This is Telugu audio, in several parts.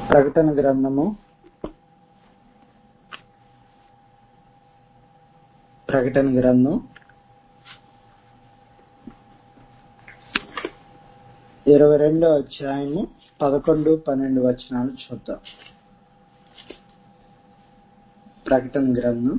ప్రకటన గ్రంథము ప్రకటన గ్రంథం ఇరవై రెండో అధ్యాయము పదకొండు పన్నెండు వచనాలు చూద్దాం ప్రకటన గ్రంథం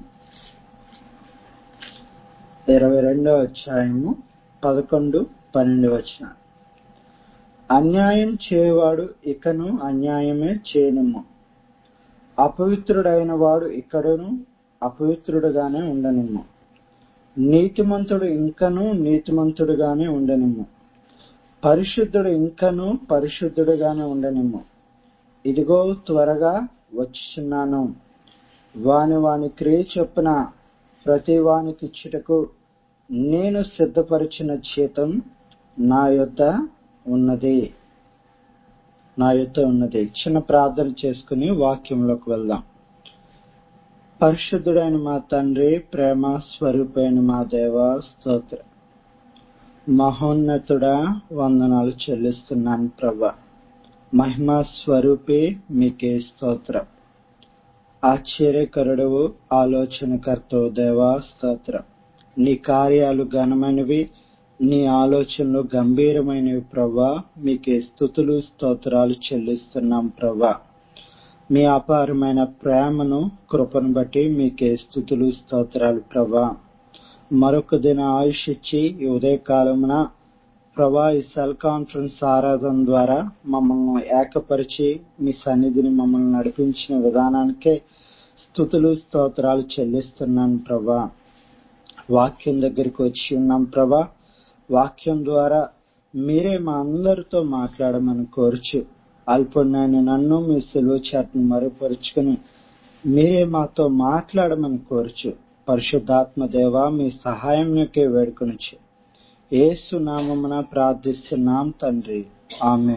ఇరవై రెండో అధ్యాయము పదకొండు పన్నెండు వచనాలు అన్యాయం చేయవాడు ఇకను అన్యాయమే చేయనిమ్ము అపవిత్రుడైన వాడు ఇక్కడను అపవిత్రుడుగానే ఉండనిమ్ము నీతిమంతుడు ఇంకను నీతిమంతుడుగానే ఉండనిమ్ము పరిశుద్ధుడు ఇంకను పరిశుద్ధుడుగానే ఉండనిమ్ము ఇదిగో త్వరగా వచ్చుచున్నాను వాని వాని క్రియ చొప్పున ప్రతి వానికి ఇచ్చుటకు నేను సిద్ధపరిచిన జీతం నా యొద్ద ఉన్నది నా యొద్ద ఉన్నది చిన్న ప్రార్థన చేసుకుని వాక్యంలోకి వెళ్దాం పరిశుద్ధుడైన మా తండ్రి ప్రేమ స్వరూపైన మా దేవ స్తోత్ర మహోన్నతుడా వందనాలు చెల్లిస్తున్నాను ప్రభా మహిమా స్వరూపి మీకే స్తోత్రం ఆశ్చర్యకరుడవు ఆలోచనకర్తవు దేవా స్తోత్రం నీ కార్యాలు ఘనమైనవి నీ ఆలోచనలు గంభీరమైనవి ప్రభా మీకే స్థుతులు స్తోత్రాలు చెల్లిస్తున్నాం ప్రభా మీ అపారమైన ప్రేమను కృపను బట్టి మీకే స్థుతులు స్తోత్రాలు ప్రభా మరొక దిన ఆయుష్ ఇచ్చి ఈ ఉదయకాలమున ప్రభా ఈ సెల్ కాన్ఫరెన్స్ ఆరాధన ద్వారా మమ్మల్ని ఏకపరిచి మీ సన్నిధిని మమ్మల్ని నడిపించిన విధానానికే స్థుతులు స్తోత్రాలు చెల్లిస్తున్నాను ప్రభా వాక్యం దగ్గరికి వచ్చి ఉన్నాం ప్రభా వాక్యం ద్వారా మీరే మా అందరితో మాట్లాడమని కోరుచు అల్పుణ్ణాన్ని నన్ను మీ సులువు చాట్ను మరుపరుచుకుని మీరే మాతో మాట్లాడమని కోరుచు పరిశుద్ధాత్మ దేవ మీ సహాయంకే వేడుకొనొచ్చు ఏసు నామమున ప్రార్థిస్తున్నాం తండ్రి ఆమె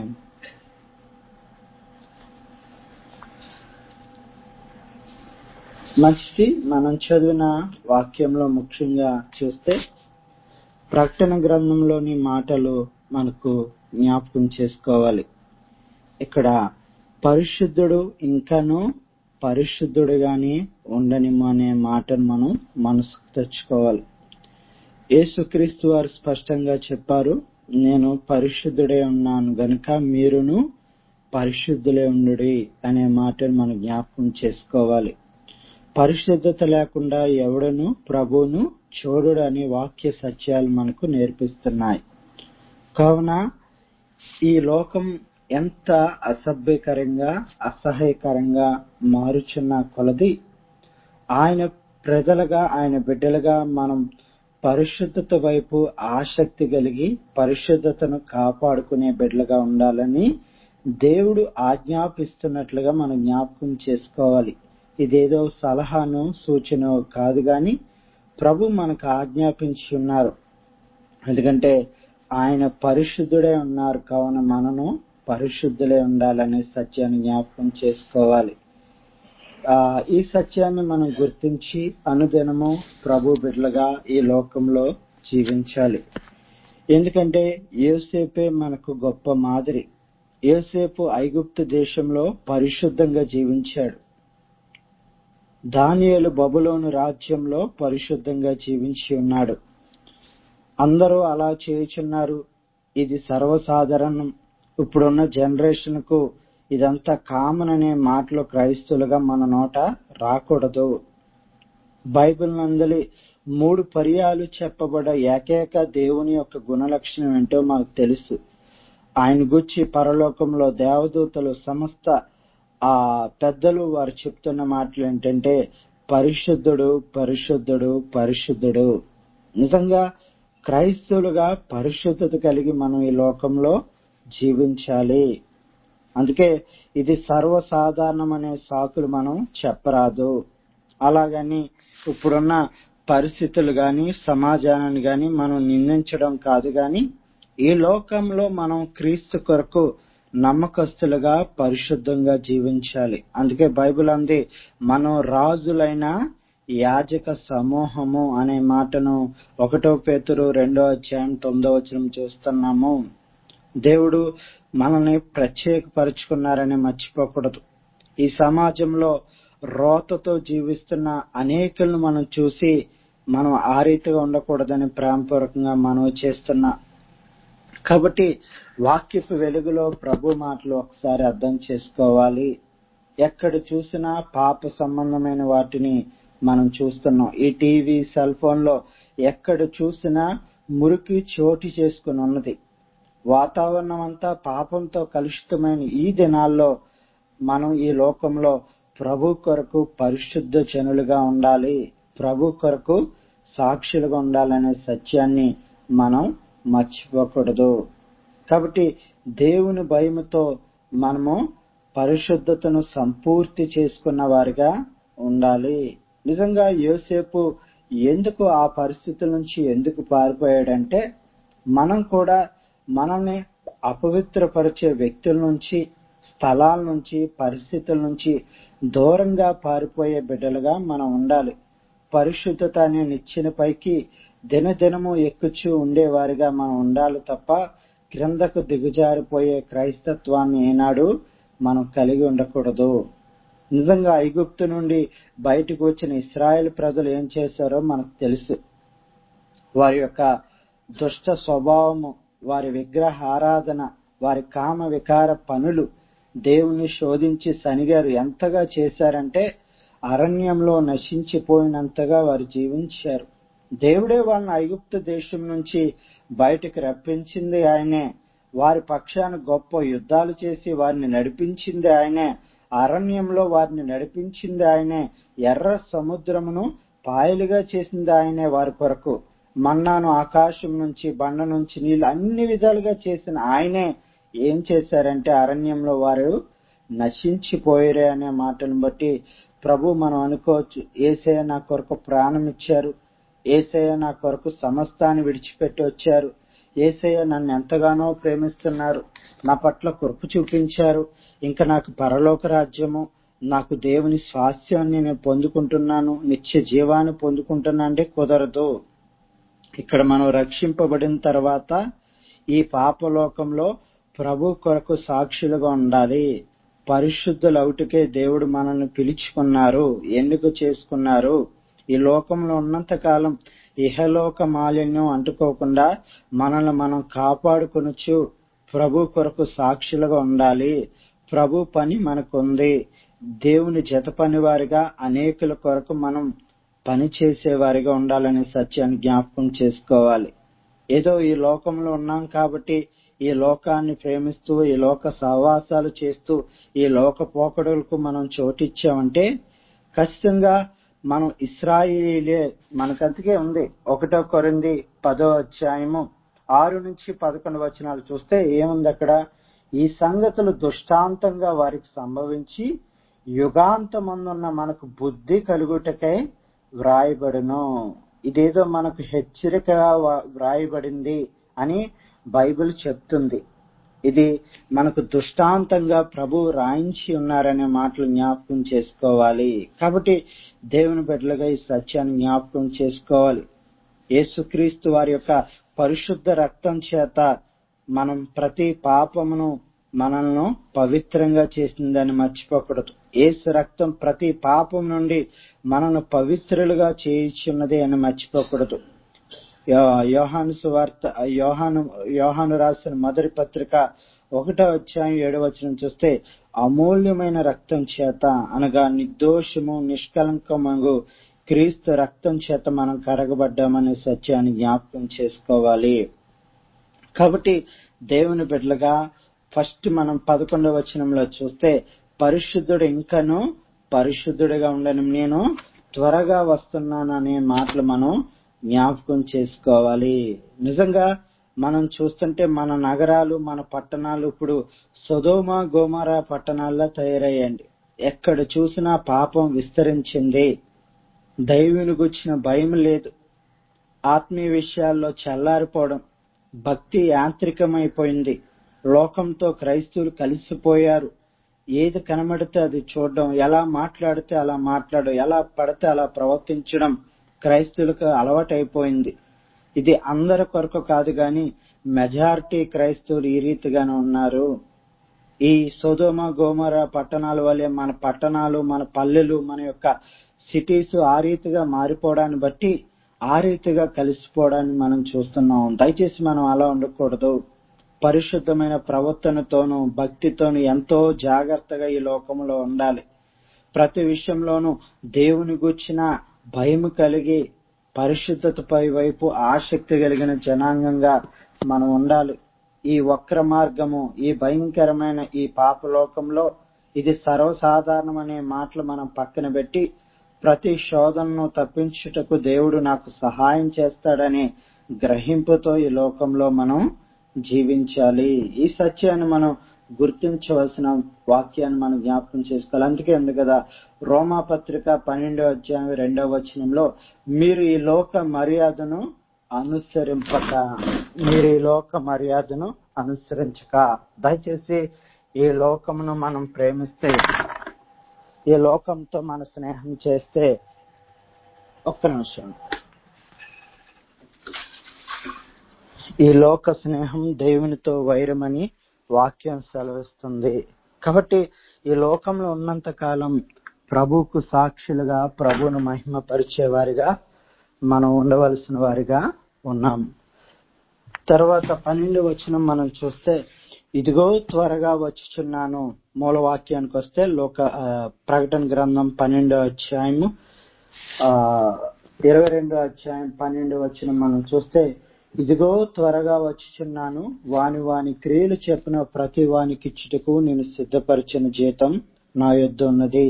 మంచిది మనం చదివిన వాక్యంలో ముఖ్యంగా చూస్తే ప్రకటన గ్రంథంలోని మాటలు మనకు జ్ఞాపకం చేసుకోవాలి ఇక్కడ పరిశుద్ధుడు ఇంకను పరిశుద్ధుడుగానే ఉండనిము అనే మాటను మనం మనసుకు తెచ్చుకోవాలి యేసుక్రీస్తు వారు స్పష్టంగా చెప్పారు నేను పరిశుద్ధుడే ఉన్నాను గనుక మీరును పరిశుద్ధులే ఉండు అనే మాటను మనం జ్ఞాపకం చేసుకోవాలి పరిశుద్ధత లేకుండా ఎవడను ప్రభువును చూడుడు అనే వాక్య సత్యాలు మనకు నేర్పిస్తున్నాయి కావున ఈ లోకం ఎంత అసభ్యకరంగా అసహ్యకరంగా మారుచున్న కొలది ఆయన ప్రజలుగా ఆయన బిడ్డలుగా మనం పరిశుద్ధత వైపు ఆసక్తి కలిగి పరిశుద్ధతను కాపాడుకునే బిడ్డలుగా ఉండాలని దేవుడు ఆజ్ఞాపిస్తున్నట్లుగా మనం జ్ఞాపకం చేసుకోవాలి ఇదేదో సలహాను సూచన కాదు గాని ప్రభు మనకు ఆజ్ఞాపించి ఉన్నారు ఎందుకంటే ఆయన పరిశుద్ధుడే ఉన్నారు కావున మనను పరిశుద్ధులే ఉండాలనే సత్యాన్ని జ్ఞాపకం చేసుకోవాలి ఆ ఈ సత్యాన్ని మనం గుర్తించి అనుదినము ప్రభు బిడ్డలుగా ఈ లోకంలో జీవించాలి ఎందుకంటే యోసేపే మనకు గొప్ప మాదిరి యోసేపు ఐగుప్తు దేశంలో పరిశుద్ధంగా జీవించాడు దానియలు బబులోను రాజ్యంలో పరిశుద్ధంగా జీవించి ఉన్నాడు అందరూ అలా చేయుచున్నారు ఇది సర్వసాధారణం ఇప్పుడున్న జనరేషన్ కు ఇదంతా కామన్ అనే మాటలు క్రైస్తులుగా మన నోట రాకూడదు బైబిల్ నందలి మూడు పర్యాలు చెప్పబడ్డ ఏకైక దేవుని యొక్క గుణలక్షణం ఏంటో మాకు తెలుసు ఆయన గుచ్చి పరలోకంలో దేవదూతలు సమస్త ఆ పెద్దలు వారు చెప్తున్న మాటలు ఏంటంటే పరిశుద్ధుడు పరిశుద్ధుడు పరిశుద్ధుడు నిజంగా క్రైస్తవులుగా పరిశుద్ధత కలిగి మనం ఈ లోకంలో జీవించాలి అందుకే ఇది సర్వసాధారణమనే సాకులు మనం చెప్పరాదు అలాగని ఇప్పుడున్న పరిస్థితులు గాని సమాజాన్ని గాని మనం నిందించడం కాదు గాని ఈ లోకంలో మనం క్రీస్తు కొరకు నమ్మకస్తులుగా పరిశుద్ధంగా జీవించాలి అందుకే బైబిల్ అంది మనం రాజులైన యాజక సమూహము అనే మాటను ఒకటో పేతురు రెండో అధ్యాయం తొమ్మిదో వచనం చూస్తున్నాము దేవుడు మనల్ని ప్రత్యేకపరుచుకున్నారని మర్చిపోకూడదు ఈ సమాజంలో రోతతో జీవిస్తున్న అనేకులను మనం చూసి మనం ఆ రీతిగా ఉండకూడదని ప్రేమపూర్వకంగా మనం చేస్తున్నా కాబట్టి వాక్యపు వెలుగులో ప్రభు మాటలు ఒకసారి అర్థం చేసుకోవాలి ఎక్కడ చూసినా పాప సంబంధమైన వాటిని మనం చూస్తున్నాం ఈ టీవీ సెల్ ఫోన్ లో ఎక్కడ చూసినా మురికి చోటు చేసుకుని ఉన్నది వాతావరణం అంతా పాపంతో కలుషితమైన ఈ దినాల్లో మనం ఈ లోకంలో ప్రభు కొరకు పరిశుద్ధ జనులుగా ఉండాలి ప్రభు కొరకు సాక్షులుగా ఉండాలనే సత్యాన్ని మనం మర్చిపోకూడదు కాబట్టి దేవుని భయముతో మనము పరిశుద్ధతను సంపూర్తి చేసుకున్న వారిగా ఉండాలి నిజంగా యోసేపు ఎందుకు ఆ పరిస్థితుల నుంచి ఎందుకు పారిపోయాడంటే మనం కూడా మనల్ని అపవిత్రపరిచే వ్యక్తుల నుంచి స్థలాల నుంచి పరిస్థితుల నుంచి దూరంగా పారిపోయే బిడ్డలుగా మనం ఉండాలి పరిశుద్ధత అనే నిచ్చిన పైకి దినదినము ఎక్కుచూ ఉండేవారిగా మనం ఉండాలి తప్ప క్రిందకు దిగజారిపోయే క్రైస్తత్వాన్ని ఏనాడు మనం కలిగి ఉండకూడదు నిజంగా ఐగుప్తు నుండి బయటకు వచ్చిన ఇస్రాయేల్ ప్రజలు ఏం చేశారో మనకు తెలుసు వారి యొక్క దుష్ట స్వభావము వారి విగ్రహ ఆరాధన వారి కామ వికార పనులు దేవుణ్ణి శోధించి శనిగారు ఎంతగా చేశారంటే అరణ్యంలో నశించిపోయినంతగా వారు జీవించారు దేవుడే వాళ్ళని ఐగుప్తు దేశం నుంచి బయటకు రప్పించింది ఆయనే వారి పక్షాన గొప్ప యుద్ధాలు చేసి వారిని నడిపించింది ఆయనే అరణ్యంలో వారిని నడిపించింది ఆయనే ఎర్ర సముద్రమును పాయలుగా చేసింది ఆయనే వారి కొరకు మన్నాను ఆకాశం నుంచి బండ నుంచి నీళ్లు అన్ని విధాలుగా చేసిన ఆయనే ఏం చేశారంటే అరణ్యంలో వారు నశించిపోయారే అనే మాటను బట్టి ప్రభు మనం అనుకోవచ్చు ఏసయ నా కొరకు ప్రాణం ఇచ్చారు ఏసయ నా కొరకు సమస్తాన్ని విడిచిపెట్టి వచ్చారు ఏసయ్య నన్ను ఎంతగానో ప్రేమిస్తున్నారు నా పట్ల కృప చూపించారు ఇంకా నాకు పరలోక రాజ్యము నాకు దేవుని స్వాస్థ్యాన్ని నేను పొందుకుంటున్నాను నిత్య జీవాన్ని పొందుకుంటున్నా అంటే కుదరదు ఇక్కడ మనం రక్షింపబడిన తర్వాత ఈ పాపలోకంలో ప్రభు కొరకు సాక్షులుగా ఉండాలి పరిశుద్ధులవుటికే దేవుడు మనల్ని పిలుచుకున్నారు ఎన్నిక చేసుకున్నారు ఈ లోకంలో ఉన్నంత కాలం ఇహలోక మాలిన్యం అంటుకోకుండా మనల్ని మనం కాపాడుకొనొచ్చు ప్రభు కొరకు సాక్షులుగా ఉండాలి ప్రభు పని మనకుంది దేవుని జత పని వారిగా అనేకుల కొరకు మనం పని చేసేవారిగా ఉండాలనే సత్యాన్ని జ్ఞాపకం చేసుకోవాలి ఏదో ఈ లోకంలో ఉన్నాం కాబట్టి ఈ లోకాన్ని ప్రేమిస్తూ ఈ లోక సహవాసాలు చేస్తూ ఈ లోక పోకడులకు మనం చోటిచ్చామంటే ఖచ్చితంగా మనం ఇస్రాయిలే మనకంతకే ఉంది ఒకటో కొరింది పదో అధ్యాయము ఆరు నుంచి పదకొండు వచనాలు చూస్తే ఏముంది అక్కడ ఈ సంగతులు దుష్టాంతంగా వారికి సంభవించి యుగాంతమందున్న మనకు బుద్ధి కలుగుటకై వ్రాయబడును ఇదేదో మనకు హెచ్చరికగా వ్రాయబడింది అని బైబిల్ చెప్తుంది ఇది మనకు దుష్టాంతంగా ప్రభు రాయించి ఉన్నారనే మాటలు జ్ఞాపకం చేసుకోవాలి కాబట్టి దేవుని బిడ్డలుగా ఈ సత్యాన్ని జ్ఞాపకం చేసుకోవాలి యేసుక్రీస్తు వారి యొక్క పరిశుద్ధ రక్తం చేత మనం ప్రతి పాపమును మనల్ని పవిత్రంగా చేసిందని మర్చిపోకూడదు ఏసు రక్తం ప్రతి పాపం నుండి మనను పవిత్రులుగా చేయించున్నది అని మర్చిపోకూడదు యోహాను సువార్త యోహాను యోహాను రాసిన మొదటి పత్రిక ఒకటో అధ్యాయం ఏడో వచనం చూస్తే అమూల్యమైన రక్తం చేత అనగా నిర్దోషము నిష్కలంకమగు క్రీస్తు రక్తం చేత మనం కరగబడ్డామనే సత్యాన్ని జ్ఞాపకం చేసుకోవాలి కాబట్టి దేవుని బిడ్డలుగా ఫస్ట్ మనం పదకొండవ వచనంలో చూస్తే పరిశుద్ధుడు ఇంకను పరిశుద్ధుడిగా ఉండను నేను త్వరగా వస్తున్నాను అనే మాటలు మనం జ్ఞాపకం చేసుకోవాలి నిజంగా మనం చూస్తుంటే మన నగరాలు మన పట్టణాలు ఇప్పుడు సొదోమ గోమరా పట్టణాల్లో తయారయ్యండి ఎక్కడ చూసినా పాపం విస్తరించింది దైవుని గుచ్చిన భయం లేదు ఆత్మీయ విషయాల్లో చల్లారిపోవడం భక్తి యాంత్రికమైపోయింది లోకంతో క్రైస్తవులు కలిసిపోయారు ఏది కనబడితే అది చూడడం ఎలా మాట్లాడితే అలా మాట్లాడడం ఎలా పడితే అలా ప్రవర్తించడం క్రైస్తవులకు అలవాటైపోయింది ఇది అందరి కొరకు కాదు గాని మెజారిటీ క్రైస్తవులు ఈ రీతిగానే ఉన్నారు ఈ సొదోమ గోమర పట్టణాల వల్లే మన పట్టణాలు మన పల్లెలు మన యొక్క సిటీస్ ఆ రీతిగా మారిపోవడాన్ని బట్టి ఆ రీతిగా కలిసిపోవడాన్ని మనం చూస్తున్నాం దయచేసి మనం అలా ఉండకూడదు పరిశుద్ధమైన ప్రవర్తనతోనూ భక్తితోనూ ఎంతో జాగ్రత్తగా ఈ లోకంలో ఉండాలి ప్రతి విషయంలోనూ దేవుని గూర్చిన భయం కలిగి పరిశుద్ధతపై వైపు ఆసక్తి కలిగిన జనాంగంగా మనం ఉండాలి ఈ వక్ర మార్గము ఈ భయంకరమైన ఈ పాపలోకంలో ఇది సర్వసాధారణమనే మాటలు మనం పక్కన పెట్టి ప్రతి శోధనను తప్పించుటకు దేవుడు నాకు సహాయం చేస్తాడనే గ్రహింపుతో ఈ లోకంలో మనం జీవించాలి ఈ సత్యాన్ని మనం గుర్తించవలసిన వాక్యాన్ని మనం జ్ఞాపకం చేసుకోవాలి అందుకే ఉంది కదా రోమా పత్రిక పన్నెండో అధ్యాయం రెండవ వచనంలో మీరు ఈ లోక మర్యాదను అనుసరింపక మీరు ఈ లోక మర్యాదను అనుసరించక దయచేసి ఈ లోకమును మనం ప్రేమిస్తే ఈ లోకంతో మన స్నేహం చేస్తే ఒక్క నిమిషం ఈ లోక స్నేహం దేవునితో వైరమని వాక్యం సెలవిస్తుంది కాబట్టి ఈ లోకంలో ఉన్నంత కాలం ప్రభువుకు సాక్షులుగా ప్రభువును మహిమ పరిచేవారిగా మనం ఉండవలసిన వారిగా ఉన్నాం తర్వాత పన్నెండు వచనం మనం చూస్తే ఇదిగో త్వరగా వచ్చుచున్నాను మూల వాక్యానికి వస్తే లోక ఆ, ప్రకటన గ్రంథం పన్నెండో అధ్యాయము ఆ ఇరవై రెండో అధ్యాయం పన్నెండు వచ్చిన మనం చూస్తే ఇదిగో త్వరగా వచ్చుచున్నాను వాని వాని క్రియలు చెప్పిన ప్రతి వానికి ఇచ్చుటకు నేను సిద్ధపరిచిన జీతం నా యొద్ద ఉన్నది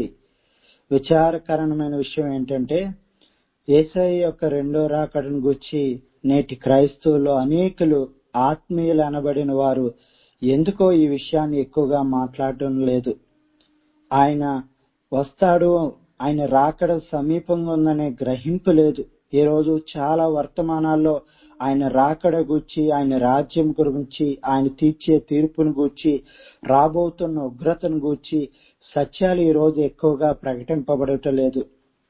విచారకరమైన విషయం ఏంటంటే ఏసఐ యొక్క రెండో రాకడను గురించి నేటి క్రైస్తవులు అనేకులు ఆత్మీయులు అనబడిన వారు ఎందుకో ఈ విషయాన్ని ఎక్కువగా మాట్లాడటం లేదు ఆయన వస్తాడు ఆయన రాకడ సమీపంగా ఉందనే గ్రహింపు లేదు ఈ రోజు చాలా వర్తమానాల్లో ఆయన రాకడ గురించి ఆయన రాజ్యం గురించి ఆయన తీర్చే తీర్పును గూర్చి రాబోతున్న ఉగ్రతను గూర్చి సత్యాలు ఈ రోజు ఎక్కువగా ప్రకటింపబడటం లేదు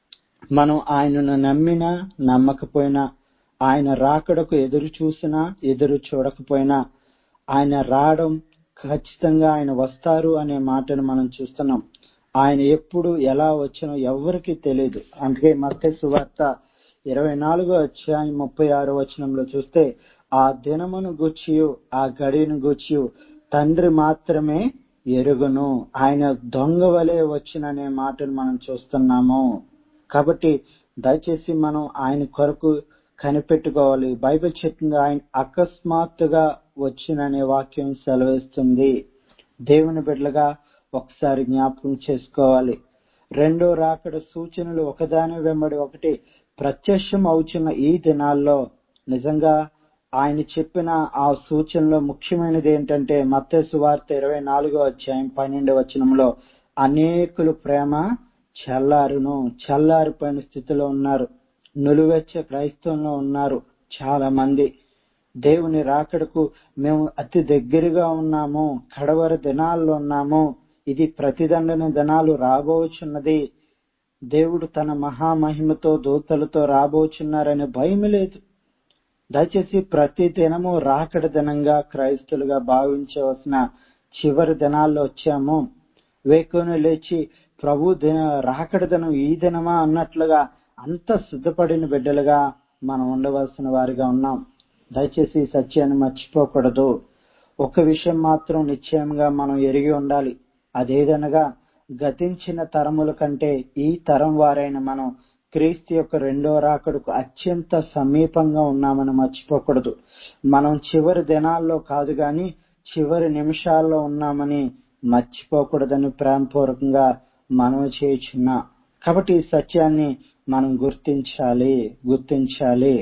మనం ఆయనను నమ్మినా నమ్మకపోయినా ఆయన రాకడకు ఎదురు చూసినా ఎదురు చూడకపోయినా ఆయన రావడం ఖచ్చితంగా ఆయన వస్తారు అనే మాటను మనం చూస్తున్నాం ఆయన ఎప్పుడు ఎలా వచ్చినో ఎవరికి తెలియదు అందుకే మత్తే సువార్త ఇరవై నాలుగో అధ్యాయం ముప్పై ఆరో వచనంలో చూస్తే ఆ దినమును గూర్చియు ఆ గడియను గూర్చియు తండ్రి మాత్రమే ఎరుగును ఆయన దొంగ వలె వచ్చిననే మాటను మనం చూస్తున్నాము కాబట్టి దయచేసి మనం ఆయన కొరకు కనిపెట్టుకోవాలి బైబిల్ చెప్తుంది ఆయన అకస్మాత్తుగా వచ్చిననే వాక్యం సెలవిస్తుంది దేవుని బిడ్డలుగా ఒకసారి జ్ఞాపకం చేసుకోవాలి రెండో రాకడ సూచనలు ఒకదాని వెంబడి ఒకటి ప్రత్యక్షం అవుతున్న ఈ దినాల్లో నిజంగా ఆయన చెప్పిన ఆ సూచనలో ముఖ్యమైనది ఏంటంటే మత్తయి వార్త ఇరవై నాలుగో అధ్యాయం పన్నెండు వచనంలో అనేకులు ప్రేమ చల్లారును చల్లారిపోయిన స్థితిలో ఉన్నారు నులువెచ్చ క్రైస్తవంలో ఉన్నారు చాలా మంది దేవుని రాకడకు మేము అతి దగ్గరగా ఉన్నాము కడవర దినాల్లో ఉన్నాము ఇది ప్రతిదండన దినాలు రాబోచున్నది దేవుడు తన మహామహిమతో దూతలతో రాబోచున్నారనే భయం లేదు దయచేసి ప్రతి దినము రాకడ దినంగా క్రైస్తులుగా భావించవలసిన చివరి దినాల్లో వచ్చాము వేకుని లేచి ప్రభు దిన రాకడ దినం ఈ దినమా అన్నట్లుగా అంత సిద్ధపడిన బిడ్డలుగా మనం ఉండవలసిన వారిగా ఉన్నాం దయచేసి ఈ సత్యాన్ని మర్చిపోకూడదు ఒక విషయం మాత్రం నిశ్చయంగా మనం ఎరిగి ఉండాలి అదేదనగా గతించిన తరముల కంటే ఈ తరం వారైన మనం క్రీస్తు యొక్క రెండో రాకడకు అత్యంత సమీపంగా ఉన్నామని మర్చిపోకూడదు మనం చివరి దినాల్లో కాదు గాని చివరి నిమిషాల్లో ఉన్నామని మర్చిపోకూడదని ప్రేమపూర్వకంగా మనం చేయుచున్నా కాబట్టి ఈ సత్యాన్ని మనం గుర్తించాలి గుర్తించాలి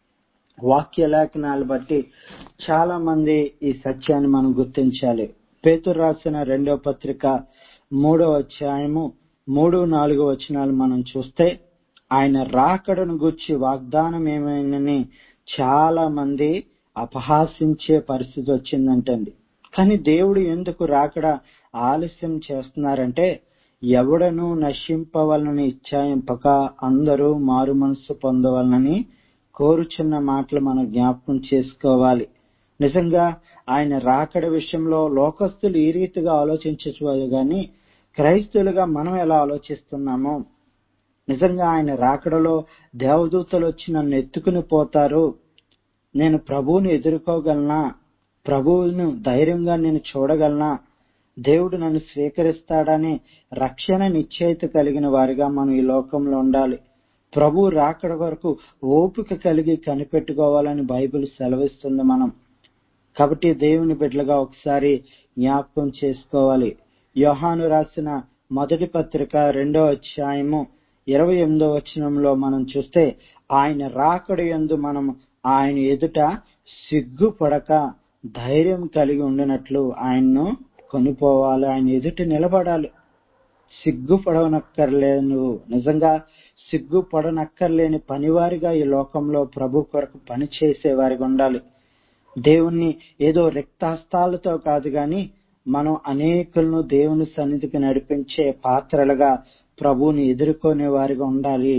వాక్య లేఖనాలు బట్టి చాలా మంది ఈ సత్యాన్ని మనం గుర్తించాలి పేతురు రాసిన రెండో పత్రిక మూడో అధ్యాయము మూడు నాలుగో వచనాలు మనం చూస్తే ఆయన రాకడను గుర్చి వాగ్దానం ఏమైనని చాలా మంది అపహాసించే పరిస్థితి వచ్చిందంటండి కానీ దేవుడు ఎందుకు రాకడ ఆలస్యం చేస్తున్నారంటే ఎవడను నశింపవలనని ఇచ్చాయింపక అందరూ మారు మనసు పొందవలనని కోరుచున్న మాటలు మనం జ్ఞాపకం చేసుకోవాలి నిజంగా ఆయన రాకడ విషయంలో లోకస్తులు ఈ రీతిగా ఆలోచించవచ్చు గాని క్రైస్తవులుగా మనం ఎలా ఆలోచిస్తున్నామో నిజంగా ఆయన రాకడలో దేవదూతలు వచ్చి నన్ను ఎత్తుకుని పోతారు నేను ప్రభువుని ఎదుర్కోగలనా ప్రభువును ధైర్యంగా నేను చూడగలనా దేవుడు నన్ను స్వీకరిస్తాడని రక్షణ నిశ్చయిత కలిగిన వారిగా మనం ఈ లోకంలో ఉండాలి ప్రభు రాకడ వరకు ఓపిక కలిగి కనిపెట్టుకోవాలని బైబిల్ సెలవిస్తుంది మనం కాబట్టి దేవుని బిడ్డలుగా ఒకసారి జ్ఞాపకం చేసుకోవాలి యోహాను రాసిన మొదటి పత్రిక రెండో అధ్యాయము ఇరవై ఎనిమిదో వచనంలో మనం చూస్తే ఆయన రాకడ యందు మనం ఆయన ఎదుట సిగ్గుపడక ధైర్యం కలిగి ఉండినట్లు ఆయన్ను కొనిపోవాలి ఆయన ఎదుట నిలబడాలి సిగ్గుపడనక్కర్లేదు నువ్వు నిజంగా సిగ్గుపడనక్కర్లేని పనివారిగా ఈ లోకంలో ప్రభు కొరకు పని చేసేవారిగా ఉండాలి దేవుణ్ణి ఏదో రిక్తాస్తాలతో కాదు గాని మనం అనేకులను దేవుని సన్నిధికి నడిపించే పాత్రలుగా ప్రభువుని ఎదుర్కొనే వారిగా ఉండాలి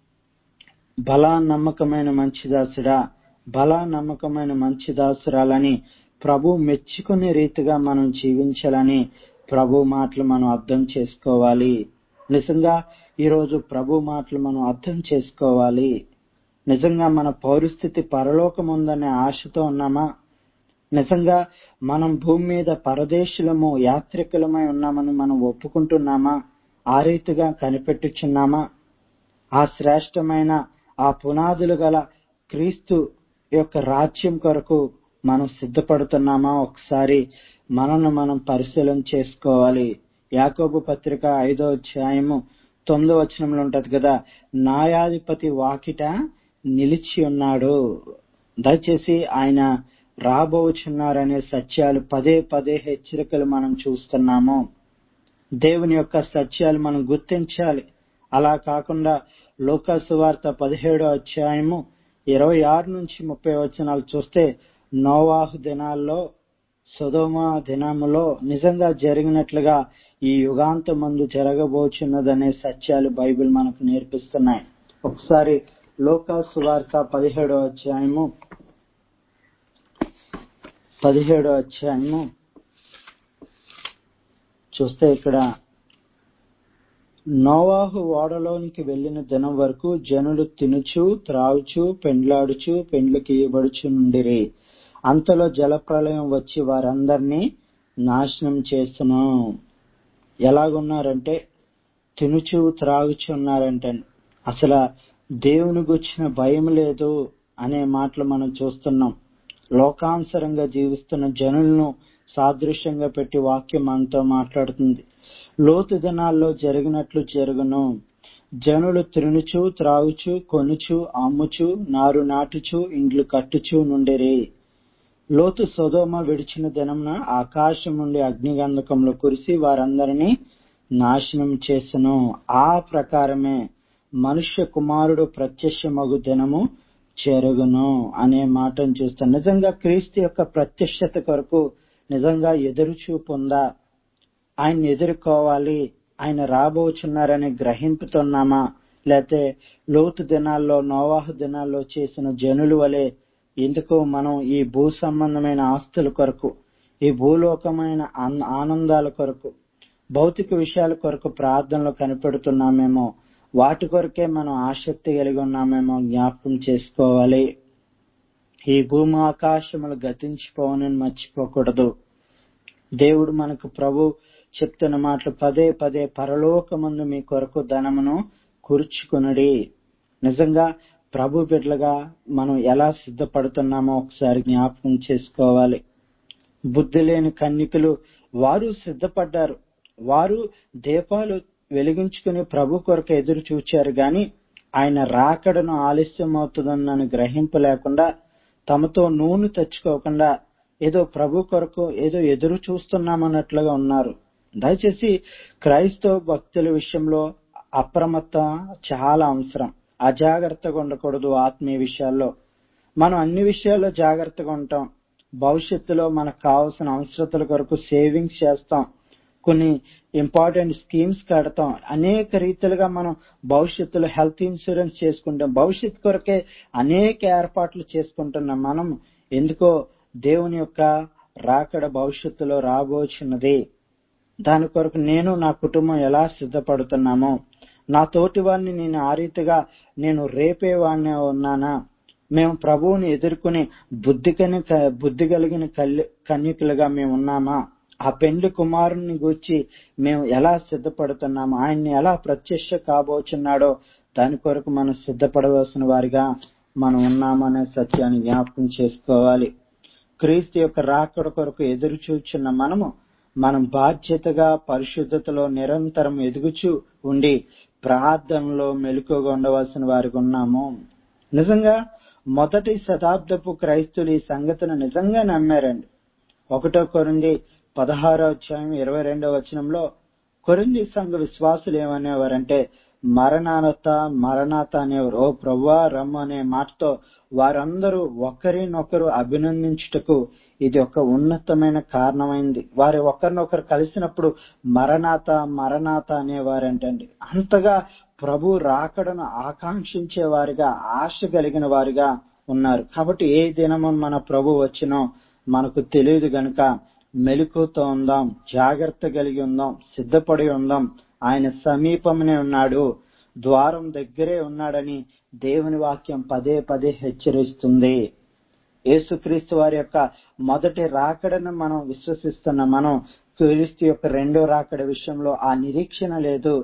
బలా నమ్మకమైన మంచి దాసుడా బలా నమ్మకమైన మంచి దాసురాలని ప్రభు మెచ్చుకునే రీతిగా మనం జీవించాలని ప్రభు మాటలు మనం అర్థం చేసుకోవాలి నిజంగా ఈరోజు ప్రభు మాటలు మనం అర్థం చేసుకోవాలి నిజంగా మన పౌరస్థితి పరలోకం ఉందనే ఆశతో ఉన్నామా నిజంగా మనం భూమి మీద పరదేశులము యాత్రికులమై ఉన్నామని మనం ఒప్పుకుంటున్నామా ఆ రీతిగా కనిపెట్టుచున్నామా ఆ శ్రేష్టమైన ఆ పునాదులు గల క్రీస్తు యొక్క రాజ్యం కొరకు మనం సిద్ధపడుతున్నామా ఒకసారి మనల్ని మనం పరిశీలన చేసుకోవాలి యాకోబు పత్రిక ఐదో అధ్యాయము తొమ్మిదో వచనంలో ఉంటది కదా న్యాయాధిపతి వాకిట నిలిచి ఉన్నాడు దయచేసి ఆయన రాబోచున్నారనే సత్యాలు పదే పదే హెచ్చరికలు మనం చూస్తున్నాము దేవుని యొక్క సత్యాలు మనం గుర్తించాలి అలా కాకుండా లోకాసు వార్త పదిహేడో అధ్యాయము ఇరవై ఆరు నుంచి ముప్పై వచనాలు చూస్తే నోవాహు దినాల్లో సుధోమ దినములో నిజంగా జరిగినట్లుగా ఈ యుగాంత మందు జరగబోచున్నదనే సత్యాలు బైబిల్ మనకు నేర్పిస్తున్నాయి ఒకసారి లోకాసు వార్త పదిహేడో అధ్యాయము పదిహేడో అధ్యాయము చూస్తే ఇక్కడ నోవాహు ఓడలోనికి వెళ్లిన దినం వరకు జనులు తినుచు త్రాగుచు పెండ్లాడుచు పెండ్లకి ఇవ్వబడుచు నుండిరి అంతలో జలప్రలయం వచ్చి వారందరినీ నాశనం చేస్తును ఎలాగున్నారంటే తినుచు త్రాగుచు ఉన్నారంటే అసలు దేవుని గుచ్చిన భయం లేదు అనే మాటలు మనం చూస్తున్నాం లోకానుసరంగా జీవిస్తున్న జనులను సాదృశ్యంగా పెట్టి వాక్యం మనతో మాట్లాడుతుంది లోతు దినాల్లో జరిగినట్లు జరుగును జనులు తినుచు త్రాగుచు కొనుచు అమ్ముచు నారు నాటుచు ఇండ్లు కట్టుచు నుండిరి లోతు సొదోమ విడిచిన దినమున ఆకాశం నుండి అగ్నిగంధకంలో కురిసి వారందరినీ నాశనం చేసెను ఆ ప్రకారమే మనుష్య కుమారుడు ప్రత్యక్షమగు దినము జరుగును అనే మాటను చూస్తాం నిజంగా క్రీస్తు యొక్క ప్రత్యక్షత కొరకు నిజంగా ఎదురు చూపు ఉందా ఆయన్ని ఎదుర్కోవాలి ఆయన రాబోచున్నారని గ్రహింపుతున్నామా లేతే లోతు దినాల్లో నోవాహు దినాల్లో చేసిన జనుల వలె ఎందుకు మనం ఈ భూ సంబంధమైన ఆస్తుల కొరకు ఈ భూలోకమైన ఆన్- ఆనందాల కొరకు భౌతిక విషయాల కొరకు ప్రార్థనలో కనిపెడుతున్నామేమో వాటి కొరకే మనం ఆసక్తి కలిగి ఉన్నామేమో జ్ఞాపకం చేసుకోవాలి ఈ భూమి ఆకాశములు గతించిపోవనని మర్చిపోకూడదు దేవుడు మనకు ప్రభు చెప్తున్న మాటలు పదే పదే పరలోకమందు మీ కొరకు ధనమును కూర్చుకునడి నిజంగా ప్రభు బిడ్డలుగా మనం ఎలా సిద్ధపడుతున్నామో ఒకసారి జ్ఞాపకం చేసుకోవాలి బుద్ధి లేని కన్నికలు వారు సిద్ధపడ్డారు వారు దీపాలు వెలిగించుకుని ప్రభు కొరకు ఎదురు చూచారు గాని ఆయన రాకడను ఆలస్యం అవుతుందన్న గ్రహింపు లేకుండా తమతో నూనె తెచ్చుకోకుండా ఏదో ప్రభు కొరకు ఏదో ఎదురు చూస్తున్నామన్నట్లుగా ఉన్నారు దయచేసి క్రైస్తవ భక్తుల విషయంలో అప్రమత్త చాలా అవసరం అజాగ్రత్తగా ఉండకూడదు ఆత్మీయ విషయాల్లో మనం అన్ని విషయాల్లో జాగ్రత్తగా ఉంటాం భవిష్యత్తులో మనకు కావాల్సిన అవసరతల కొరకు సేవింగ్స్ చేస్తాం కొన్ని ఇంపార్టెంట్ స్కీమ్స్ కడతాం అనేక రీతిలుగా మనం భవిష్యత్తులో హెల్త్ ఇన్సూరెన్స్ చేసుకుంటాం భవిష్యత్తు కొరకే అనేక ఏర్పాట్లు చేసుకుంటున్నాం మనం ఎందుకో దేవుని యొక్క రాకడ భవిష్యత్తులో రాబోచున్నది దాని కొరకు నేను నా కుటుంబం ఎలా సిద్ధపడుతున్నామో నా తోటి వారిని నేను ఆ రీతిగా నేను రేపేవాడిని ఉన్నానా మేము ప్రభువుని ఎదుర్కొని బుద్ధి కని బుద్ధి కలిగిన కల్య- కన్యకులుగా మేము ఉన్నామా ఆ పెండ్లి కుమారుని గూర్చి మేము ఎలా సిద్ధపడుతున్నామో ఆయన్ని ఎలా ప్రత్యక్ష కాబోచున్నాడో దాని కొరకు మనం సిద్ధపడవలసిన వారిగా మనం ఉన్నామనే సత్యాన్ని జ్ఞాపకం చేసుకోవాలి క్రీస్తు యొక్క రాకడ కొరకు ఎదురు చూచున్న మనము మనం బాధ్యతగా పరిశుద్ధతలో నిరంతరం ఎదుగుచూ ఉండి ప్రార్థనలో మెలకుగా ఉండవలసిన వారికి ఉన్నాము నిజంగా మొదటి శతాబ్దపు క్రైస్తులు ఈ సంగతిని నిజంగా నమ్మారండి ఒకటో కొరింది పదహారో అధ్యాయం ఇరవై రెండో వచనంలో కొరింది సంఘ విశ్వాసులు ఏమనేవారంటే మరణానత మరణాత అనేవారు ఓ ప్రవ్వా రమ్ము అనే మాటతో వారందరూ ఒకరినొకరు అభినందించుటకు ఇది ఒక ఉన్నతమైన కారణమైంది వారి ఒకరినొకరు కలిసినప్పుడు మరణాత మరణాత అనేవారంటండి అంతగా ప్రభు రాకడను ఆకాంక్షించే వారిగా ఆశ కలిగిన వారిగా ఉన్నారు కాబట్టి ఏ దినము మన ప్రభు వచ్చినో మనకు తెలియదు గనుక మెలకుతో ఉందాం జాగ్రత్త కలిగి ఉందాం సిద్ధపడి ఉందాం ఆయన సమీపమునే ఉన్నాడు ద్వారం దగ్గరే ఉన్నాడని దేవుని వాక్యం పదే పదే హెచ్చరిస్తుంది యేసుక్రీస్తు వారి యొక్క మొదటి రాకడను మనం విశ్వసిస్తున్న మనం క్రీస్తు యొక్క రెండో రాకడ విషయంలో ఆ నిరీక్షణ లేదు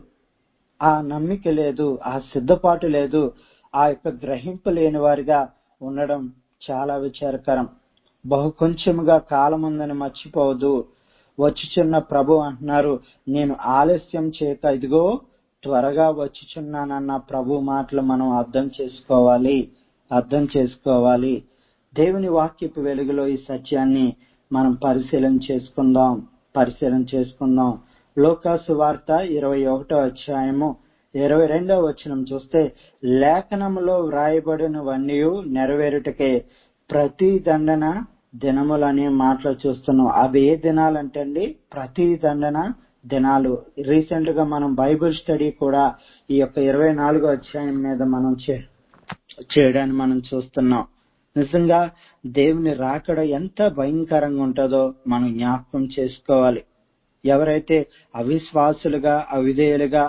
ఆ నమ్మిక లేదు ఆ సిద్ధపాటు లేదు ఆ యొక్క గ్రహింపు లేని వారిగా ఉండడం చాలా విచారకరం బహు కొంచెముగా కాలం ఉందని మర్చిపోవద్దు వచ్చుచున్న ప్రభు అంటున్నారు నేను ఆలస్యం చేయక ఇదిగో త్వరగా వచ్చుచున్నానన్న ప్రభు మాటలు మనం అర్థం చేసుకోవాలి అర్థం చేసుకోవాలి దేవుని వాక్యపు వెలుగులో ఈ సత్యాన్ని మనం పరిశీలన చేసుకుందాం పరిశీలన చేసుకుందాం లోకాసు వార్త ఇరవై ఒకటో అధ్యాయము ఇరవై రెండో వచనం చూస్తే లేఖనములో వ్రాయబడినవన్నీ నెరవేరుటకే ప్రతి దండన దినములనే మాటలు చూస్తున్నాం అవి ఏ దినాలంటండి ప్రతి దండన దినాలు రీసెంట్ గా మనం బైబిల్ స్టడీ కూడా ఈ యొక్క ఇరవై నాలుగో అధ్యాయం మీద మనం చే- చేయడాన్ని మనం చూస్తున్నాం నిజంగా దేవుని రాకడ ఎంత భయంకరంగా ఉంటుందో మనం జ్ఞాపకం చేసుకోవాలి ఎవరైతే అవిశ్వాసులుగా అవిధేయులుగా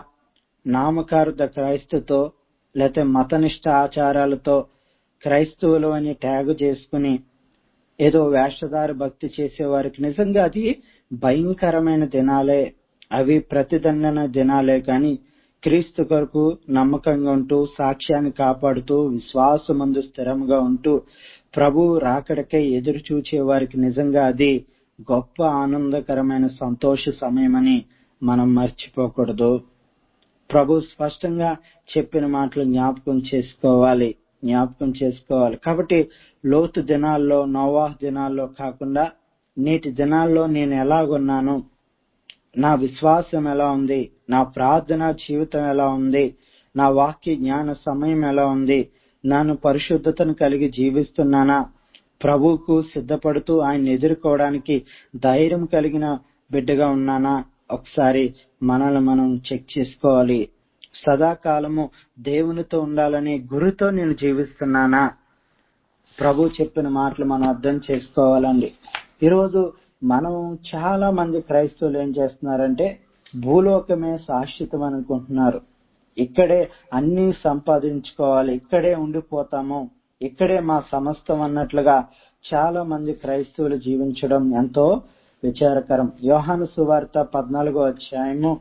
నామకార్థ క్రైస్తతో లేకపోతే మతనిష్ట ఆచారాలతో క్రైస్తవులు అని ట్యాగ్ చేసుకుని ఏదో వేషధార భక్తి చేసే వారికి నిజంగా అది భయంకరమైన దినాలే అవి ప్రతిదండన దినాలే కానీ క్రీస్తు కొరకు నమ్మకంగా ఉంటూ సాక్ష్యాన్ని కాపాడుతూ విశ్వాసమందు స్థిరంగా ఉంటూ ప్రభు రాకడకై ఎదురు చూచే వారికి నిజంగా అది గొప్ప ఆనందకరమైన సంతోష సమయమని మనం మర్చిపోకూడదు ప్రభు స్పష్టంగా చెప్పిన మాటలు జ్ఞాపకం చేసుకోవాలి జ్ఞాపకం చేసుకోవాలి కాబట్టి లోతు దినాల్లో నోవాహ్ దినాల్లో కాకుండా నేటి దినాల్లో నేను ఎలాగున్నాను నా విశ్వాసం ఎలా ఉంది నా ప్రార్థన జీవితం ఎలా ఉంది నా వాక్య జ్ఞాన సమయం ఎలా ఉంది నేను పరిశుద్ధతను కలిగి జీవిస్తున్నానా ప్రభువుకు సిద్ధపడుతూ ఆయన ఎదుర్కోవడానికి ధైర్యం కలిగిన బిడ్డగా ఉన్నానా ఒకసారి మనల్ని మనం చెక్ చేసుకోవాలి సదాకాలము దేవునితో ఉండాలనే గురితో నేను జీవిస్తున్నానా ప్రభు చెప్పిన మాటలు మనం అర్థం చేసుకోవాలండి ఈరోజు మనం చాలా మంది క్రైస్తవులు ఏం చేస్తున్నారంటే భూలోకమే శాశ్వతం అనుకుంటున్నారు ఇక్కడే అన్ని సంపాదించుకోవాలి ఇక్కడే ఉండిపోతాము ఇక్కడే మా సమస్తం అన్నట్లుగా చాలా మంది క్రైస్తవులు జీవించడం ఎంతో విచారకరం యోహాను సువార్త పద్నాలుగో అధ్యాయము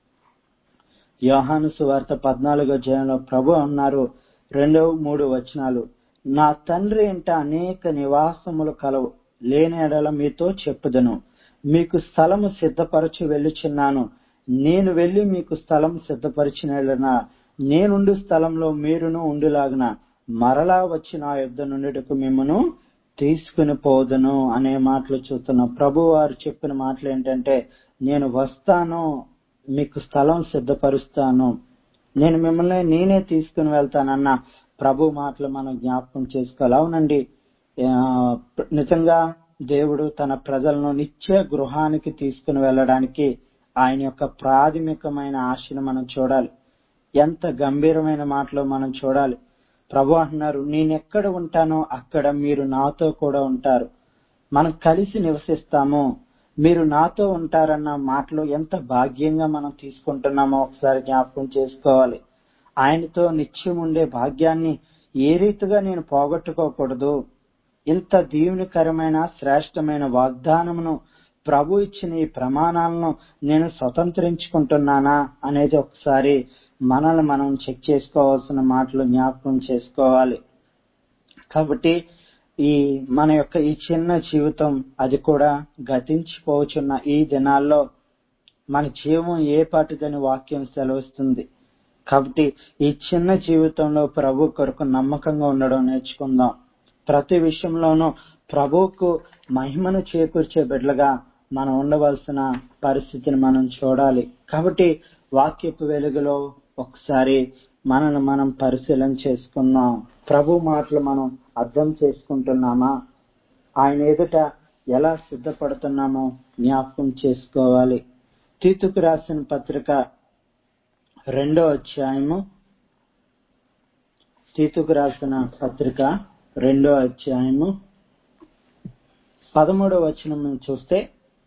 యోహాను సువార్త పద్నాలుగో అధ్యాయంలో ప్రభు అన్నారు రెండో మూడు వచనాలు నా తండ్రి ఇంట అనేక నివాసములు కలవు లేని ఎడల మీతో చెప్పుదను మీకు స్థలము సిద్ధపరచి వెళ్ళుచున్నాను నేను వెళ్లి మీకు స్థలం సిద్ధపరిచిన ఎడల నేనుండు స్థలంలో మీరును ఉండులాగున మరలా వచ్చి నా యుద్ధ నుండిటకు మిమ్మను తీసుకుని పోదును అనే మాటలు చూస్తున్నాం ప్రభు వారు చెప్పిన మాటలు ఏంటంటే నేను వస్తాను మీకు స్థలం సిద్ధపరుస్తాను నేను మిమ్మల్ని నేనే తీసుకుని వెళ్తానన్న ప్రభు మాటలు మనం జ్ఞాపకం చేసుకోవాలి అవునండి ఆ, నిజంగా దేవుడు తన ప్రజలను నిత్య గృహానికి తీసుకుని వెళ్ళడానికి ఆయన యొక్క ప్రాథమికమైన ఆశను మనం చూడాలి ఎంత గంభీరమైన మాటలో మనం చూడాలి ప్రభు అంటున్నారు నేనెక్కడ ఉంటానో అక్కడ మీరు నాతో కూడా ఉంటారు మనం కలిసి నివసిస్తాము మీరు నాతో ఉంటారన్న మాటలు ఎంత భాగ్యంగా మనం తీసుకుంటున్నామో ఒకసారి జ్ఞాపకం చేసుకోవాలి ఆయనతో నిత్యం ఉండే భాగ్యాన్ని ఏ రీతిగా నేను పోగొట్టుకోకూడదు ఇంత దీవునికరమైన శ్రేష్టమైన వాగ్దానమును ప్రభు ఇచ్చిన ఈ ప్రమాణాలను నేను స్వతంత్రించుకుంటున్నానా అనేది ఒకసారి మనల్ని మనం చెక్ చేసుకోవాల్సిన మాటలు జ్ఞాపకం చేసుకోవాలి కాబట్టి ఈ మన యొక్క ఈ చిన్న జీవితం అది కూడా గతించిపోచున్న ఈ దినాల్లో మన జీవం ఏ పాటిదని వాక్యం సెలవిస్తుంది కాబట్టి ఈ చిన్న జీవితంలో ప్రభు కొరకు నమ్మకంగా ఉండడం నేర్చుకుందాం ప్రతి విషయంలోనూ ప్రభువుకు మహిమను చేకూర్చే బిడ్డలుగా మనం ఉండవలసిన పరిస్థితిని మనం చూడాలి కాబట్టి వాక్యపు వెలుగులో ఒకసారి మనను మనం పరిశీలన చేసుకున్నాం ప్రభు మాటలు మనం అర్థం చేసుకుంటున్నామా ఆయన ఎదుట ఎలా సిద్ధపడుతున్నామో జ్ఞాపకం చేసుకోవాలి తీతుకు రాసిన పత్రిక రెండో అధ్యాయము తీతుకు రాసిన పత్రిక రెండో అధ్యాయము పదమూడవ వచనం చూస్తే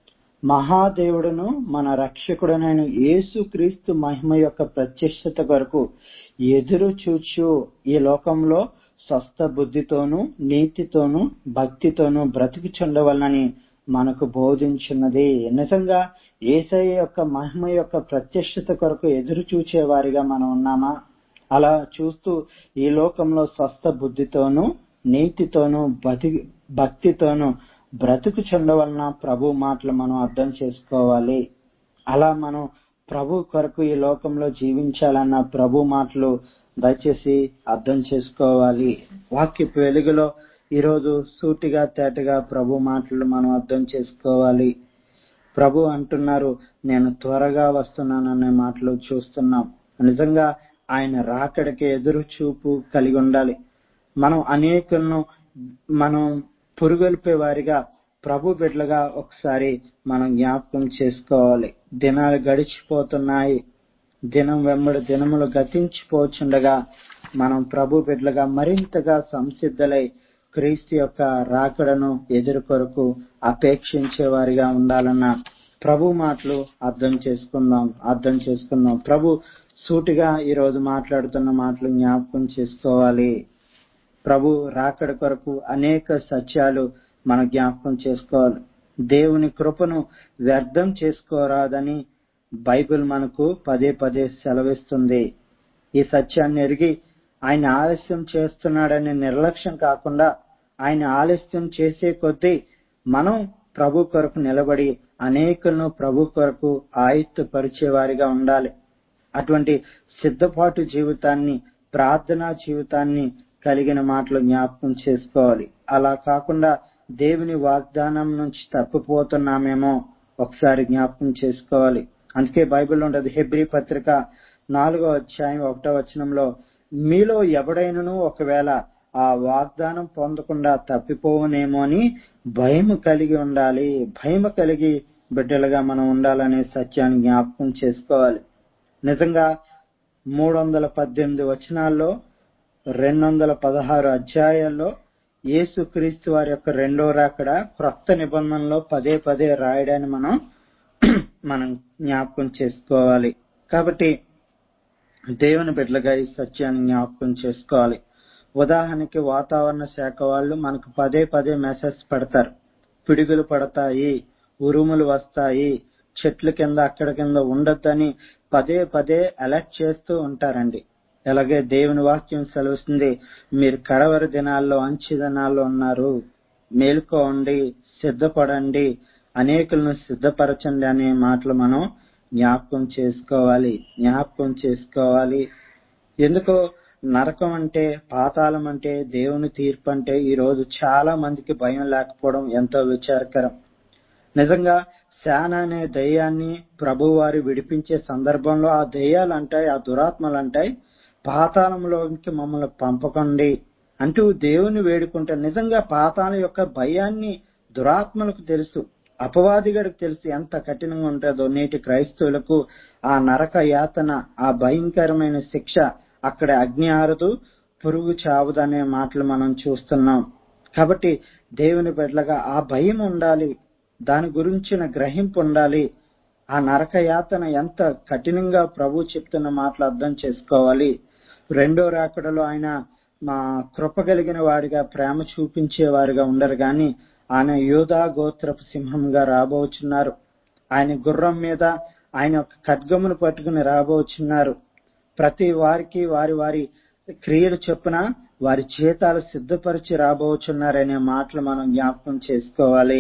మహాదేవుడును మన రక్షకుడనైన యేసు క్రీస్తు మహిమ యొక్క ప్రత్యక్షత కొరకు ఎదురు చూచు ఈ లోకంలో స్వస్థ బుద్ధితోనూ నీతితోనూ భక్తితోనూ బ్రతికిచుండవలనని మనకు బోధించున్నది నిజంగా ఏసయ్య యొక్క మహిమ యొక్క ప్రత్యక్షత కొరకు ఎదురు చూచే వారిగా మనం ఉన్నామా అలా చూస్తూ ఈ లోకంలో స్వస్థ బుద్ధితోనూ నీతితోనూ బతి భక్తితోనూ బ్రతుకు చెందవలన ప్రభు మాటలు మనం అర్థం చేసుకోవాలి అలా మనం ప్రభు కొరకు ఈ లోకంలో జీవించాలన్న ప్రభు మాటలు దయచేసి అర్థం చేసుకోవాలి వాక్యపు వెలుగులో ఈరోజు సూటిగా తేటగా ప్రభు మాటలు మనం అర్థం చేసుకోవాలి ప్రభు అంటున్నారు నేను త్వరగా వస్తున్నాననే మాటలు చూస్తున్నాం నిజంగా ఆయన రాకడికి ఎదురు చూపు కలిగి ఉండాలి మనం అనేకులను మనం పురుగొల్పే వారిగా ప్రభు బిడ్డలుగా ఒకసారి మనం జ్ఞాపకం చేసుకోవాలి దినాలు గడిచిపోతున్నాయి దినం వెంబడి దినములు గతించిపోచుండగా మనం ప్రభు బిడ్డలుగా మరింతగా సంసిద్ధలై క్రీస్తు యొక్క రాకడను ఎదురు కొరకు అపేక్షించే వారిగా ఉండాలన్న ప్రభు మాటలు అర్థం చేసుకుందాం అర్థం చేసుకుందాం ప్రభు సూటిగా ఈ రోజు మాట్లాడుతున్న మాటలు జ్ఞాపకం చేసుకోవాలి ప్రభు రాకడ కొరకు అనేక సత్యాలు మనం జ్ఞాపకం చేసుకోవాలి దేవుని కృపను వ్యర్థం చేసుకోరాదని బైబిల్ మనకు పదే పదే సెలవిస్తుంది ఈ సత్యాన్ని ఎరిగి ఆయన ఆలస్యం చేస్తున్నాడనే నిర్లక్ష్యం కాకుండా ఆయన ఆలస్యం చేసే కొద్దీ మనం ప్రభు కొరకు నిలబడి అనేకులను ప్రభు కొరకు ఆయుత్తపరిచే వారిగా ఉండాలి అటువంటి సిద్ధపాటు జీవితాన్ని ప్రార్థనా జీవితాన్ని కలిగిన మాటలు జ్ఞాపకం చేసుకోవాలి అలా కాకుండా దేవుని వాగ్దానం నుంచి తప్పిపోతున్నామేమో ఒకసారి జ్ఞాపకం చేసుకోవాలి అందుకే బైబిల్ ఉంటది హెబ్రి పత్రిక నాలుగో అధ్యాయం ఒకటో వచనంలో మీలో ఎవడైనను ఒకవేళ ఆ వాగ్దానం పొందకుండా తప్పిపోవనేమో అని భయం కలిగి ఉండాలి భయం కలిగి బిడ్డలుగా మనం ఉండాలనే సత్యాన్ని జ్ఞాపకం చేసుకోవాలి నిజంగా మూడు వందల పద్దెనిమిది వచనాల్లో రెండు వందల పదహారు అధ్యాయాల్లో యేసు క్రీస్తు వారి యొక్క రెండో రాకడ క్రొత్త నిబంధనలో పదే పదే రాయడాన్ని మనం మనం జ్ఞాపకం చేసుకోవాలి కాబట్టి దేవుని బిడ్డలుగా ఈ సత్యాన్ని జ్ఞాపకం చేసుకోవాలి ఉదాహరణకి వాతావరణ శాఖ వాళ్ళు మనకు పదే పదే మెసేజ్ పెడతారు పిడుగులు పడతాయి ఉరుములు వస్తాయి చెట్ల కింద అక్కడ కింద ఉండొద్దని పదే పదే అలర్ట్ చేస్తూ ఉంటారండి అలాగే దేవుని వాక్యం సెలవుస్తుంది మీరు కడవరి దినాల్లో అంచి దినాల్లో ఉన్నారు మేల్కోండి సిద్ధపడండి అనేకులను సిద్ధపరచండి అనే మాటలు మనం జ్ఞాపకం చేసుకోవాలి జ్ఞాపకం చేసుకోవాలి ఎందుకో నరకం అంటే పాతాళం అంటే దేవుని తీర్పు అంటే ఈ రోజు చాలా మందికి భయం లేకపోవడం ఎంతో విచారకరం నిజంగా శాన అనే దయ్యాన్ని ప్రభువారు విడిపించే సందర్భంలో ఆ దయ్యాలు అంటాయి ఆ దురాత్మలు అంటాయి పాతాళంలోకి మమ్మల్ని పంపకండి అంటూ దేవుని వేడుకుంటే నిజంగా పాతాళం యొక్క భయాన్ని దురాత్మలకు తెలుసు అపవాదిగడికి తెలుసు ఎంత కఠినంగా ఉంటుందో నేటి క్రైస్తవులకు ఆ నరక యాతన ఆ భయంకరమైన శిక్ష అక్కడ అగ్ని ఆరదు పురుగు చావదనే మాటలు మనం చూస్తున్నాం కాబట్టి దేవుని బిడ్డలుగా ఆ భయం ఉండాలి దాని గురించిన గ్రహింపు ఉండాలి ఆ నరక యాతన ఎంత కఠినంగా ప్రభు చెప్తున్న మాటలు అర్థం చేసుకోవాలి రెండో రాకడలో ఆయన మా కృప కలిగిన వాడిగా ప్రేమ చూపించేవారుగా ఉండరు గాని ఆయన యోధా గోత్రపు సింహంగా రాబోచున్నారు ఆయన గుర్రం మీద ఆయన ఒక ఖడ్గమును పట్టుకుని రాబోచున్నారు ప్రతి వారికి వారి వారి క్రియలు చొప్పున వారి జీతాలు సిద్ధపరిచి రాబోచున్నారనే మాటలు మనం జ్ఞాపకం చేసుకోవాలి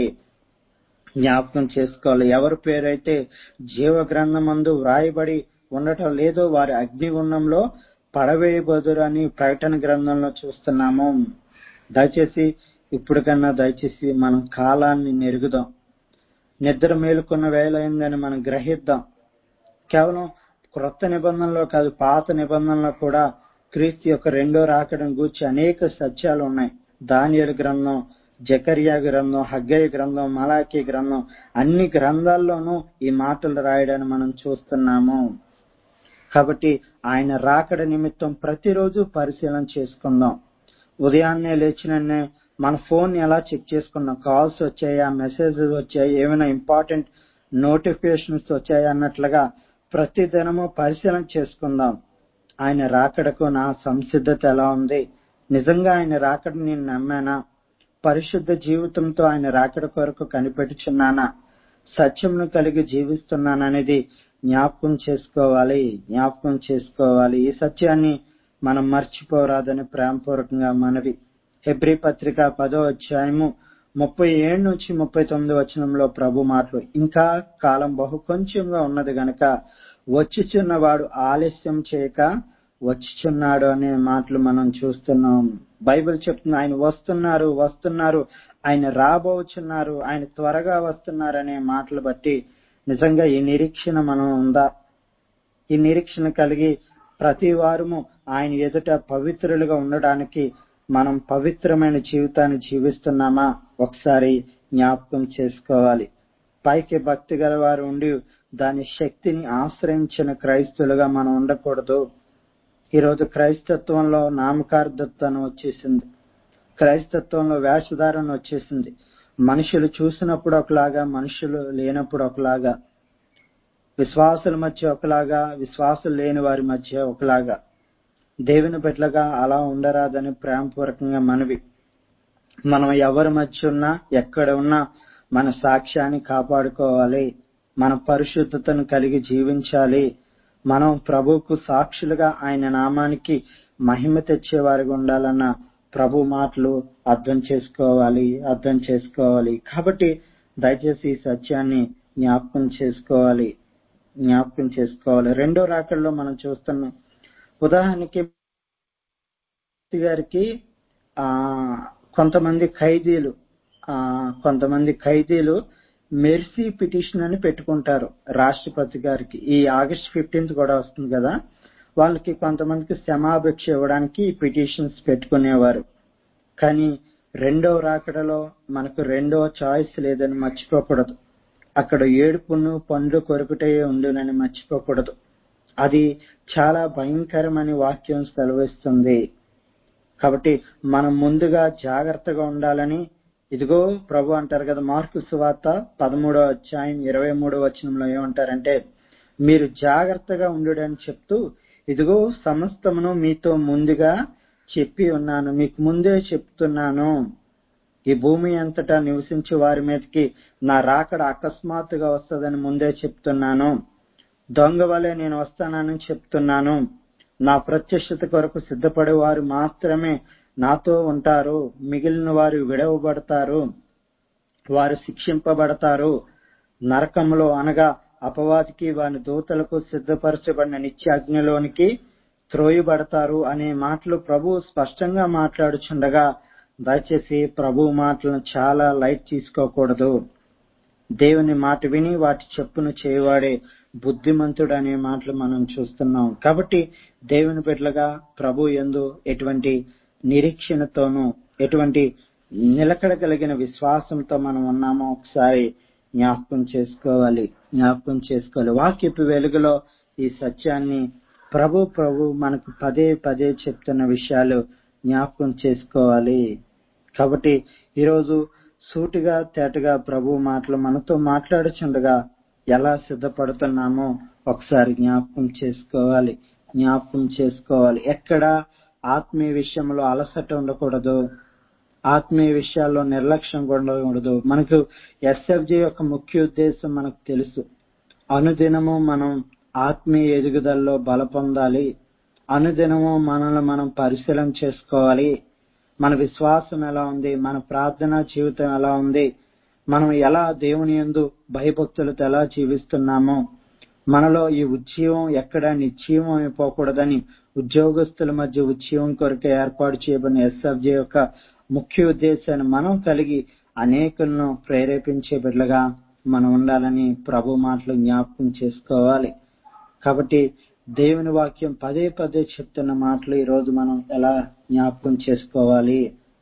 జ్ఞాపకం చేసుకోవాలి ఎవరి పేరైతే జీవ గ్రంథమందు వ్రాయబడి ఉండటం లేదో వారి అగ్నిగుండంలో పడవేయబోదురు అని ప్రకటన గ్రంథంలో చూస్తున్నాము దయచేసి ఇప్పుడు కన్నా దయచేసి మనం కాలాన్ని నెరుగుదాం నిద్ర మేలుకున్న వేళ అయిందని మనం గ్రహిద్దాం కేవలం క్రొత్త నిబంధనలో కాదు పాత నిబంధనలో కూడా క్రీస్తు యొక్క రెండో రాకడం గూర్చి అనేక సత్యాలు ఉన్నాయి దానియలు గ్రంథం జకరియా గ్రంథం హగ్గయ్య గ్రంథం మలాఖీ గ్రంథం అన్ని గ్రంథాల్లోనూ ఈ మాటలు రాయడాన్ని మనం చూస్తున్నాము కాబట్టి ఆయన రాకడ నిమిత్తం ప్రతిరోజు పరిశీలన చేసుకుందాం ఉదయాన్నే లేచినన్నే మన ఫోన్ ఎలా చెక్ చేసుకున్నాం కాల్స్ వచ్చాయా మెసేజెస్ వచ్చాయా ఏమైనా ఇంపార్టెంట్ నోటిఫికేషన్స్ వచ్చాయా అన్నట్లుగా ప్రతి దినము పరిశీలన చేసుకుందాం ఆయన రాకడకు నా సంసిద్ధత ఎలా ఉంది నిజంగా ఆయన రాకడ నేను నమ్మానా పరిశుద్ధ జీవితంతో ఆయన రాకడ కొరకు కనిపెట్టుచున్నానా సత్యమును కలిగి జీవిస్తున్నాననేది జ్ఞాపకం చేసుకోవాలి జ్ఞాపకం చేసుకోవాలి ఈ సత్యాన్ని మనం మర్చిపోరాదని ప్రేమపూర్వకంగా మనవి హెబ్రి పత్రిక పదో అధ్యాయము ముప్పై ఏడు నుంచి ముప్పై తొమ్మిది వచనంలో ప్రభు మాటలు ఇంకా కాలం బహు కొంచెంగా ఉన్నది గనక వచ్చిచున్నవాడు ఆలస్యం చేయక వచ్చిచున్నాడు అనే మాటలు మనం చూస్తున్నాం బైబిల్ చెప్తుంది ఆయన వస్తున్నారు వస్తున్నారు ఆయన రాబోచున్నారు ఆయన త్వరగా వస్తున్నారు అనే మాటలు బట్టి నిజంగా ఈ నిరీక్షణ మనం ఉందా ఈ నిరీక్షణ కలిగి ప్రతి వారము ఆయన ఎదుట పవిత్రులుగా ఉండడానికి మనం పవిత్రమైన జీవితాన్ని జీవిస్తున్నామా ఒకసారి జ్ఞాపకం చేసుకోవాలి పైకి భక్తి గల వారు ఉండి దాని శక్తిని ఆశ్రయించిన క్రైస్తులుగా మనం ఉండకూడదు ఈరోజు క్రైస్తత్వంలో నామకార్థత్వం వచ్చేసింది క్రైస్తత్వంలో వేషధారణ వచ్చేసింది మనుషులు చూసినప్పుడు ఒకలాగా మనుషులు లేనప్పుడు ఒకలాగా విశ్వాసుల మధ్య ఒకలాగా విశ్వాసులు లేని వారి మధ్య ఒకలాగా దేవుని బిడ్డలుగా అలా ఉండరాదని ప్రేమపూర్వకంగా మనవి మనం ఎవరి మధ్య ఉన్నా ఎక్కడ ఉన్నా మన సాక్ష్యాన్ని కాపాడుకోవాలి మన పరిశుద్ధతను కలిగి జీవించాలి మనం ప్రభువుకు సాక్షులుగా ఆయన నామానికి మహిమ తెచ్చేవారిగా ఉండాలన్న ప్రభు మాటలు అర్థం చేసుకోవాలి అర్థం చేసుకోవాలి కాబట్టి దయచేసి ఈ సత్యాన్ని జ్ఞాపకం చేసుకోవాలి జ్ఞాపకం చేసుకోవాలి రెండో రాకడలో మనం చూస్తున్నాం ఉదాహరణకి గారికి ఆ కొంతమంది ఖైదీలు ఆ కొంతమంది ఖైదీలు మెర్సీ పిటిషన్ అని పెట్టుకుంటారు రాష్ట్రపతి గారికి ఈ ఆగస్ట్ ఫిఫ్టీన్త్ కూడా వస్తుంది కదా వాళ్ళకి కొంతమందికి క్షమాభిక్ష ఇవ్వడానికి పిటిషన్స్ పెట్టుకునేవారు కానీ రెండో రాకడలో మనకు రెండో చాయిస్ లేదని మర్చిపోకూడదు అక్కడ ఏడుపును పండ్లు కొరుకుటే ఉండునని మర్చిపోకూడదు అది చాలా భయంకరమని వాక్యం సెలవిస్తుంది కాబట్టి మనం ముందుగా జాగ్రత్తగా ఉండాలని ఇదిగో ప్రభు అంటారు కదా మార్కు సువార్త పదమూడో అధ్యాయం ఇరవై మూడో వచనంలో ఏమంటారంటే మీరు జాగ్రత్తగా ఉండుడని చెప్తూ ఇదిగో సమస్తమును మీతో ముందుగా చెప్పి ఉన్నాను మీకు ముందే చెప్తున్నాను ఈ భూమి అంతటా నివసించే వారి మీదకి నా రాకడ అకస్మాత్తుగా వస్తుందని ముందే చెప్తున్నాను దొంగ వలె నేను వస్తానని చెప్తున్నాను నా ప్రత్యక్షత కొరకు సిద్ధపడే వారు మాత్రమే నాతో ఉంటారు మిగిలిన వారు విడవబడతారు వారు శిక్షింపబడతారు నరకంలో అనగా అపవాదికి వారి దూతలకు సిద్ధపరచబడిన నిత్య అగ్నిలోనికి త్రోయబడతారు అనే మాటలు ప్రభు స్పష్టంగా మాట్లాడుచుండగా దయచేసి ప్రభు మాటలను చాలా లైట్ తీసుకోకూడదు దేవుని మాట విని వాటి చెప్పును చేయవాడే బుద్ధిమంతుడు అనే మాటలు మనం చూస్తున్నాం కాబట్టి దేవుని బిడ్డలుగా ప్రభు ఎందు ఎటువంటి నిరీక్షణతోనూ ఎటువంటి నిలకడ కలిగిన విశ్వాసంతో మనం ఉన్నామో ఒకసారి జ్ఞాపకం చేసుకోవాలి జ్ఞాపకం చేసుకోవాలి వాక్యపు వెలుగులో ఈ సత్యాన్ని ప్రభు ప్రభు మనకు పదే పదే చెప్తున్న విషయాలు జ్ఞాపకం చేసుకోవాలి కాబట్టి ఈరోజు సూటిగా తేటగా ప్రభు మాటలు మనతో మాట్లాడుచుండగా ఎలా సిద్ధపడుతున్నామో ఒకసారి జ్ఞాపకం చేసుకోవాలి జ్ఞాపకం చేసుకోవాలి ఎక్కడ ఆత్మీయ విషయంలో అలసట ఉండకూడదు ఆత్మీయ విషయాల్లో నిర్లక్ష్యం ఉండకూడదు మనకు ఎస్ఎఫ్జి యొక్క ముఖ్య ఉద్దేశం మనకు తెలుసు అనుదినము మనం ఆత్మీయ ఎదుగుదలలో బల పొందాలి అనుదినము మనల్ని మనం పరిశీలన చేసుకోవాలి మన విశ్వాసం ఎలా ఉంది మన ప్రార్థనా జీవితం ఎలా ఉంది మనం ఎలా దేవుని యందు భయభక్తులతో ఎలా జీవిస్తున్నామో మనలో ఈ ఉజ్జీవం ఎక్కడ నిశ్చీవం అయిపోకూడదని ఉద్యోగస్తుల మధ్య ఉజ్జీవం కొరకు ఏర్పాటు చేయబడిన ఎస్ఎఫ్జే యొక్క ముఖ్య ఉద్దేశాన్ని మనం కలిగి అనేకులను ప్రేరేపించే బిడ్డలుగా మనం ఉండాలని ప్రభు మాటలు జ్ఞాపకం చేసుకోవాలి కాబట్టి దేవుని వాక్యం పదే పదే చెప్తున్న మాటలు ఈ రోజు మనం ఎలా జ్ఞాపకం చేసుకోవాలి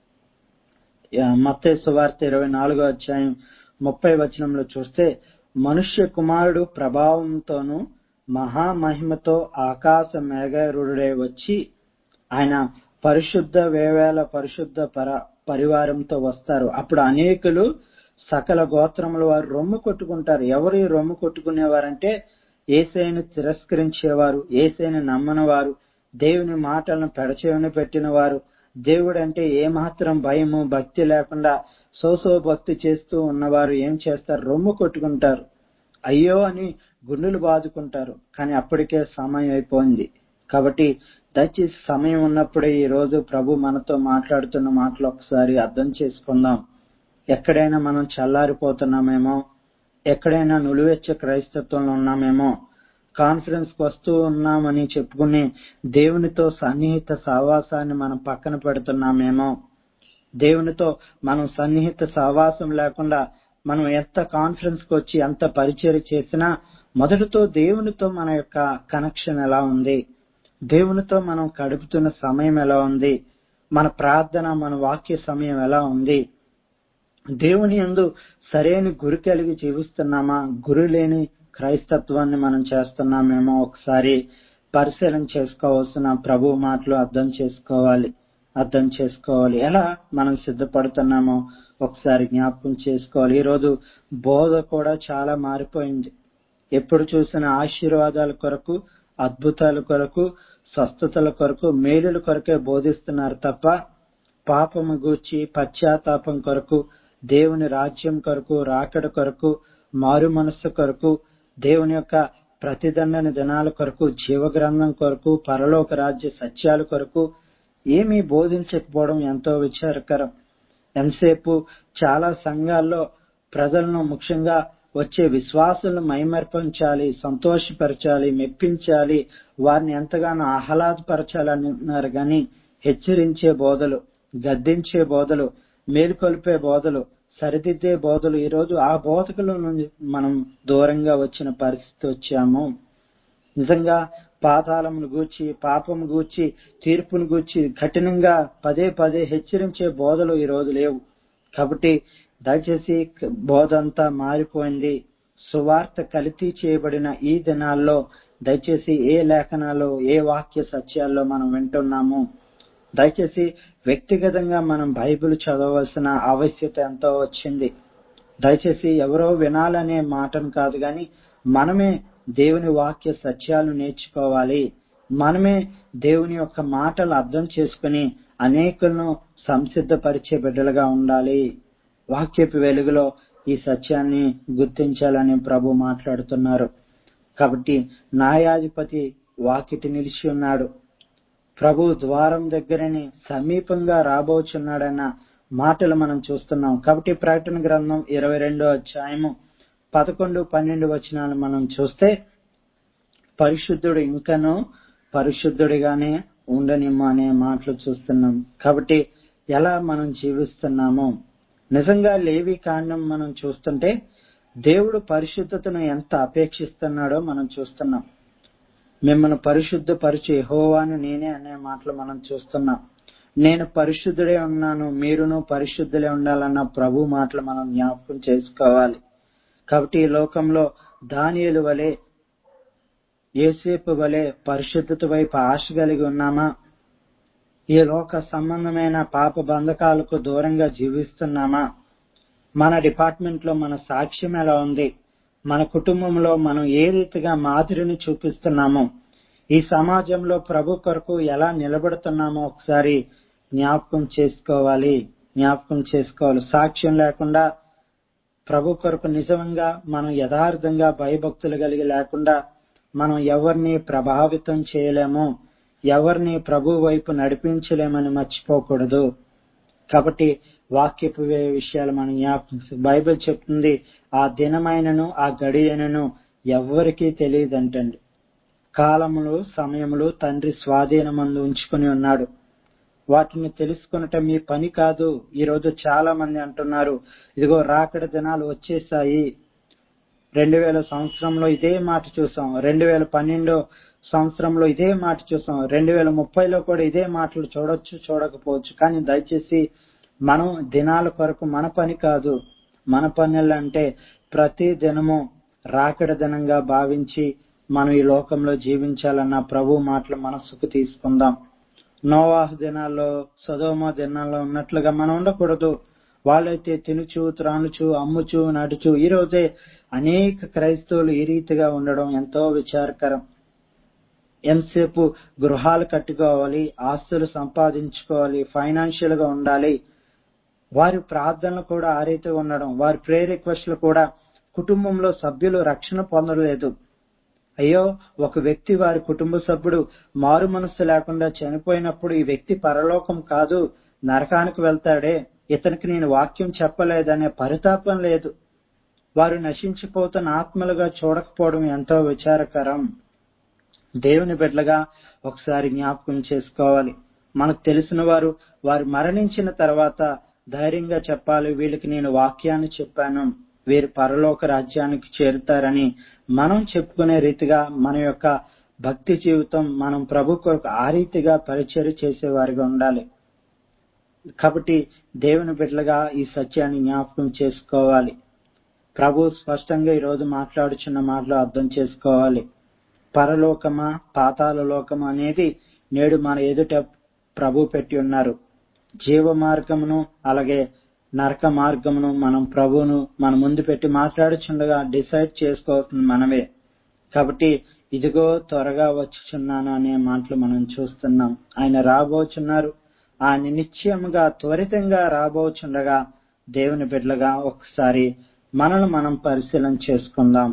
మత్తే సువార్త ఇరవై నాలుగో అధ్యాయం ముప్పై వచనంలో చూస్తే మనుష్య కుమారుడు ప్రభావంతోనూ మహామహిమతో ఆకాశ మేఘరుడే వచ్చి ఆయన పరిశుద్ధ వేవేల పరిశుద్ధ పర పరివారంతో వస్తారు అప్పుడు అనేకులు సకల గోత్రముల వారు రొమ్ము కొట్టుకుంటారు ఎవరు ఈ రొమ్ము కొట్టుకునేవారంటే ఏసైను తిరస్కరించేవారు ఏసైను నమ్మనవారు దేవుని మాటలను పెడచేవని పెట్టిన వారు దేవుడు అంటే ఏమాత్రం భయము భక్తి లేకుండా సోసో భక్తి చేస్తూ ఉన్నవారు ఏం చేస్తారు రొమ్ము కొట్టుకుంటారు అయ్యో అని గుండెలు బాదుకుంటారు కానీ అప్పటికే సమయం అయిపోయింది కాబట్టి దయచేసి సమయం ఉన్నప్పుడే ఈ రోజు ప్రభు మనతో మాట్లాడుతున్న మాటలు ఒకసారి అర్థం చేసుకుందాం ఎక్కడైనా మనం చల్లారిపోతున్నామేమో ఎక్కడైనా నులివెచ్చ క్రైస్తత్వంలో ఉన్నామేమో కాన్ఫరెన్స్ కు వస్తూ ఉన్నామని చెప్పుకుని దేవునితో సన్నిహిత సహవాసాన్ని మనం పక్కన పెడుతున్నామేమో దేవునితో మనం సన్నిహిత సహవాసం లేకుండా మనం ఎంత కాన్ఫరెన్స్ కు వచ్చి ఎంత పరిచయం చేసినా మొదటితో దేవునితో మన యొక్క కనెక్షన్ ఎలా ఉంది దేవునితో మనం గడుపుతున్న సమయం ఎలా ఉంది మన ప్రార్థన మన వాక్య సమయం ఎలా ఉంది దేవుని యందు సరైన గురి కలిగి జీవిస్తున్నామా గురి లేని క్రైస్తత్వాన్ని మనం చేస్తున్నామేమో ఒకసారి పరిశీలన చేసుకోవాల్సిన ప్రభు మాటలు అర్థం చేసుకోవాలి అర్థం చేసుకోవాలి ఎలా మనం సిద్ధపడుతున్నామో ఒకసారి జ్ఞాపకం చేసుకోవాలి ఈరోజు బోధ కూడా చాలా మారిపోయింది ఎప్పుడు చూసిన ఆశీర్వాదాల కొరకు అద్భుతాల కొరకు స్వస్థతల కొరకు మేలుల కొరకే బోధిస్తున్నారు తప్ప పాపము గూర్చి పశ్చాత్తాపం కొరకు దేవుని రాజ్యం కొరకు రాకడ కొరకు మారు మనస్సు కొరకు దేవుని యొక్క ప్రతిదండన దినాల కొరకు జీవగ్రంథం కొరకు పరలోక రాజ్య సత్యాల కొరకు ఏమీ బోధించకపోవడం ఎంతో విచారకరం ఎంతసేపు చాలా సంఘాల్లో ప్రజలను ముఖ్యంగా వచ్చే విశ్వాసులను మైమర్పించాలి సంతోషపరచాలి మెప్పించాలి వారిని ఎంతగానో ఆహ్లాదపరచాలని అన్నారు కానీ హెచ్చరించే బోధలు గద్దించే బోధలు మేలుకొల్పే బోధలు సరిదిద్దే బోధలు ఈరోజు ఆ బోధకుల నుండి మనం దూరంగా వచ్చిన పరిస్థితి వచ్చాము నిజంగా పాతాళమును గూర్చి పాపము గూర్చి తీర్పును గూర్చి కఠినంగా పదే పదే హెచ్చరించే బోధలు ఈ రోజు లేవు కాబట్టి దయచేసి బోధ అంతా మారిపోయింది సువార్త కల్తీ చేయబడిన ఈ దినాల్లో దయచేసి ఏ లేఖనాలు ఏ వాక్య సత్యాల్లో మనం వింటున్నాము దయచేసి వ్యక్తిగతంగా మనం బైబిల్ చదవవలసిన ఆవశ్యత ఎంతో వచ్చింది దయచేసి ఎవరో వినాలనే మాటను కాదు కానీ మనమే దేవుని వాక్య సత్యాలు నేర్చుకోవాలి మనమే దేవుని యొక్క మాటలు అర్థం చేసుకుని అనేకులను సంసిద్ధపరిచే బిడ్డలుగా ఉండాలి వాక్యపు వెలుగులో ఈ సత్యాన్ని గుర్తించాలని ప్రభు మాట్లాడుతున్నారు కాబట్టి న్యాయాధిపతి వాకిటి నిలిచి ఉన్నాడు ప్రభు ద్వారం దగ్గరని సమీపంగా రాబోచున్నాడన్న మాటలు మనం చూస్తున్నాం కాబట్టి ప్రకటన గ్రంథం ఇరవై రెండో అధ్యాయము పదకొండు పన్నెండు వచనాలు మనం చూస్తే పరిశుద్ధుడు ఇంకనూ పరిశుద్ధుడిగానే ఉండనిమ్ము అనే మాటలు చూస్తున్నాం కాబట్టి ఎలా మనం జీవిస్తున్నామో నిజంగా లేవి కాండం మనం చూస్తుంటే దేవుడు పరిశుద్ధతను ఎంత అపేక్షిస్తున్నాడో మనం చూస్తున్నాం మిమ్మల్ని పరిశుద్ధపరిచి యెహోవాను నేనే అనే మాటలు మనం చూస్తున్నాం నేను పరిశుద్ధుడే ఉన్నాను మీరును పరిశుద్ధులే ఉండాలన్న ప్రభు మాటలు మనం జ్ఞాపకం చేసుకోవాలి కాబట్టి ఈ లోకంలో దానియలు వలె ఏసేపు వలె పరిశుద్ధత వైపు ఆశ కలిగి ఉన్నామా ఈ లోక సంబంధమైన పాప బంధకాలకు దూరంగా జీవిస్తున్నామా మన డిపార్ట్మెంట్ లో మన సాక్ష్యం ఎలా ఉంది మన కుటుంబంలో మనం ఏ రీతిగా మాదిరిని చూపిస్తున్నామో ఈ సమాజంలో ప్రభు కొరకు ఎలా నిలబడుతున్నామో ఒకసారి జ్ఞాపకం చేసుకోవాలి జ్ఞాపకం చేసుకోవాలి సాక్ష్యం లేకుండా ప్రభు కొరకు నిజంగా మనం యథార్థంగా భయభక్తులు కలిగి లేకుండా మనం ఎవరిని ప్రభావితం చేయలేము ఎవరిని ప్రభు వైపు నడిపించలేమని మర్చిపోకూడదు కాబట్టి వాక్యపు విషయాలు మనం జ్ఞాపకం బైబిల్ చెప్తుంది ఆ దినమైనను ఆ గడియనను ఎవ్వరికీ తెలియదంటండి కాలములు సమయములు తండ్రి స్వాధీనమందు ఉంచుకుని ఉన్నాడు వాటిని తెలుసుకునటం మీ పని కాదు ఈ రోజు చాలా మంది అంటున్నారు ఇదిగో రాకడ దినాలు వచ్చేసాయి రెండు వేల సంవత్సరంలో ఇదే మాట చూసాం రెండు వేల పన్నెండో సంవత్సరంలో ఇదే మాట చూసాం రెండు వేల ముప్పైలో కూడా ఇదే మాటలు చూడొచ్చు చూడకపోవచ్చు కానీ దయచేసి మనం దినాల కొరకు మన పని కాదు మన పనులు అంటే ప్రతి దినము రాకడ దినంగా భావించి మనం ఈ లోకంలో జీవించాలన్న ప్రభు మాటలు మనస్సుకు తీసుకుందాం నోవాహ దినాల్లో సదోమ దినాల్లో ఉన్నట్లుగా మనం ఉండకూడదు వాళ్ళైతే తినుచు త్రానుచు అమ్ముచు నడుచు ఈ రోజే అనేక క్రైస్తవులు ఈ రీతిగా ఉండడం ఎంతో విచారకరం ఎంతసేపు గృహాలు కట్టుకోవాలి ఆస్తులు సంపాదించుకోవాలి ఫైనాన్షియల్ గా ఉండాలి వారి ప్రార్థనలు కూడా ఆ రీతిగా ఉండడం వారి ప్రే రిక్వెస్ట్లు కూడా కుటుంబంలో సభ్యులు రక్షణ పొందలేదు అయ్యో ఒక వ్యక్తి వారి కుటుంబ సభ్యుడు మారు మనస్సు లేకుండా చనిపోయినప్పుడు ఈ వ్యక్తి పరలోకం కాదు నరకానికి వెళ్తాడే ఇతనికి నేను వాక్యం చెప్పలేదనే పరితాపం లేదు వారు నశించిపోతున్న ఆత్మలుగా చూడకపోవడం ఎంతో విచారకరం దేవుని బిడ్డలుగా ఒకసారి జ్ఞాపకం చేసుకోవాలి మనకు తెలిసిన వారు వారు మరణించిన తర్వాత ధైర్యంగా చెప్పాలి వీళ్ళకి నేను వాక్యాన్ని చెప్పాను వీరు పరలోక రాజ్యానికి చేరుతారని మనం చెప్పుకునే రీతిగా మన యొక్క భక్తి జీవితం మనం ప్రభు కొరకు ఆ రీతిగా పరిచయం చేసేవారిగా ఉండాలి కాబట్టి దేవుని బిడ్డలుగా ఈ సత్యాన్ని జ్ఞాపకం చేసుకోవాలి ప్రభు స్పష్టంగా ఈరోజు మాట్లాడుచున్న మాటలు అర్థం చేసుకోవాలి పరలోకమా పాతాల లోకమా అనేది నేడు మన ఎదుట ప్రభు పెట్టి ఉన్నారు జీవ మార్గమును అలాగే నరక మార్గమును మనం ప్రభువును మన ముందు పెట్టి మాట్లాడుచుండగా డిసైడ్ చేసుకోవాల్సింది మనమే కాబట్టి ఇదిగో త్వరగా వచ్చుచున్నాను అనే మాటలు మనం చూస్తున్నాం ఆయన రాబోచున్నారు ఆయన నిశ్చయముగా త్వరితంగా రాబోచుండగా దేవుని బిడ్డలుగా ఒకసారి మనల్ని మనం పరిశీలన చేసుకుందాం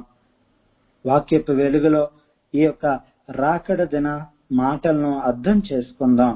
వాక్యపు వెలుగులో ఈ యొక్క రాకడ దిన మాటలను అర్థం చేసుకుందాం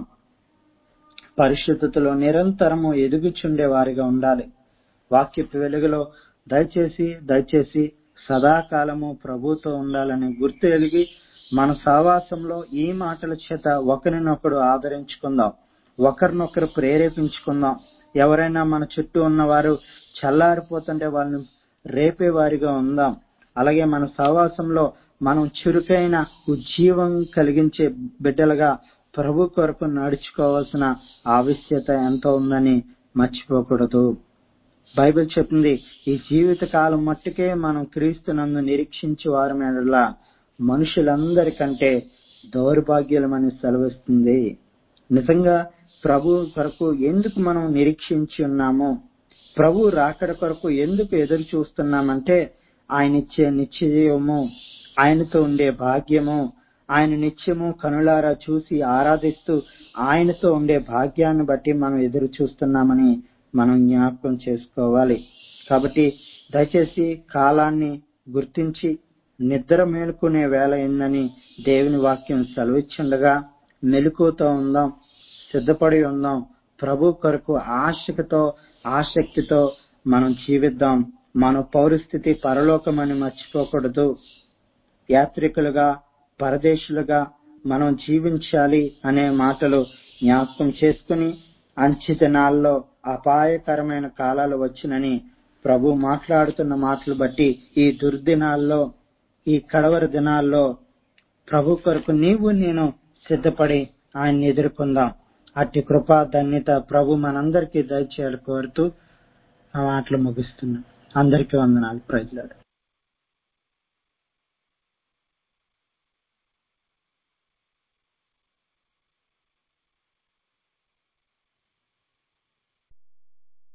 పరిశుద్ధతలో నిరంతరము ఎదుగుచుండే వారిగా ఉండాలి వాక్యపు వెలుగులో దయచేసి దయచేసి సదాకాలము ప్రభుతో ఉండాలని గుర్తు ఎలిగి మన సావాసంలో ఈ మాటల చేత ఒకరినొకడు ఆదరించుకుందాం ఒకరినొకరు ప్రేరేపించుకుందాం ఎవరైనా మన చుట్టూ ఉన్నవారు చల్లారిపోతుంటే వాళ్ళని రేపే వారిగా ఉందాం అలాగే మన సహవాసంలో మనం చురుకైన ఉజ్జీవం కలిగించే బిడ్డలుగా ప్రభు కొరకు నడుచుకోవాల్సిన ఆవశ్యత ఎంతో ఉందని మర్చిపోకూడదు బైబిల్ చెప్పింది ఈ జీవిత కాలం మట్టుకే మనం క్రీస్తునందు నిరీక్షించి వారమేలా మనుషులందరికంటే దౌర్భాగ్యులమని సెలవిస్తుంది నిజంగా ప్రభు కొరకు ఎందుకు మనం నిరీక్షించి ఉన్నామో ప్రభు రాకడ కొరకు ఎందుకు ఎదురు చూస్తున్నామంటే ఆయన ఇచ్చే నిశ్చయము ఆయనతో ఉండే భాగ్యము ఆయన నిత్యము కనులారా చూసి ఆరాధిస్తూ ఆయనతో ఉండే భాగ్యాన్ని బట్టి మనం ఎదురు చూస్తున్నామని మనం జ్ఞాపకం చేసుకోవాలి కాబట్టి దయచేసి కాలాన్ని గుర్తించి నిద్ర మేలుకునే వేళ అయిందని దేవుని వాక్యం సెలవిచ్చుండగా మెలకుతో ఉందాం సిద్ధపడి ఉందాం ప్రభు కొరకు ఆశకతో ఆసక్తితో మనం జీవిద్దాం మన పౌరస్థితి పరలోకమని మర్చిపోకూడదు యాత్రికులుగా పరదేశులుగా మనం జీవించాలి అనే మాటలు జ్ఞాపకం చేసుకుని అంచె దినాల్లో అపాయకరమైన కాలాలు వచ్చినని ప్రభు మాట్లాడుతున్న మాటలు బట్టి ఈ దుర్దినాల్లో ఈ కడవరి దినాల్లో ప్రభు కొరకు నీవు నేను సిద్ధపడి ఆయన్ని ఎదుర్కొందాం అట్టి కృపా ధన్యత ప్రభు మనందరికీ దయచేయాలి కోరుతూ ఆ మాటలు ముగిస్తున్నాం అందరికీ వందనాలు ప్రజలాడు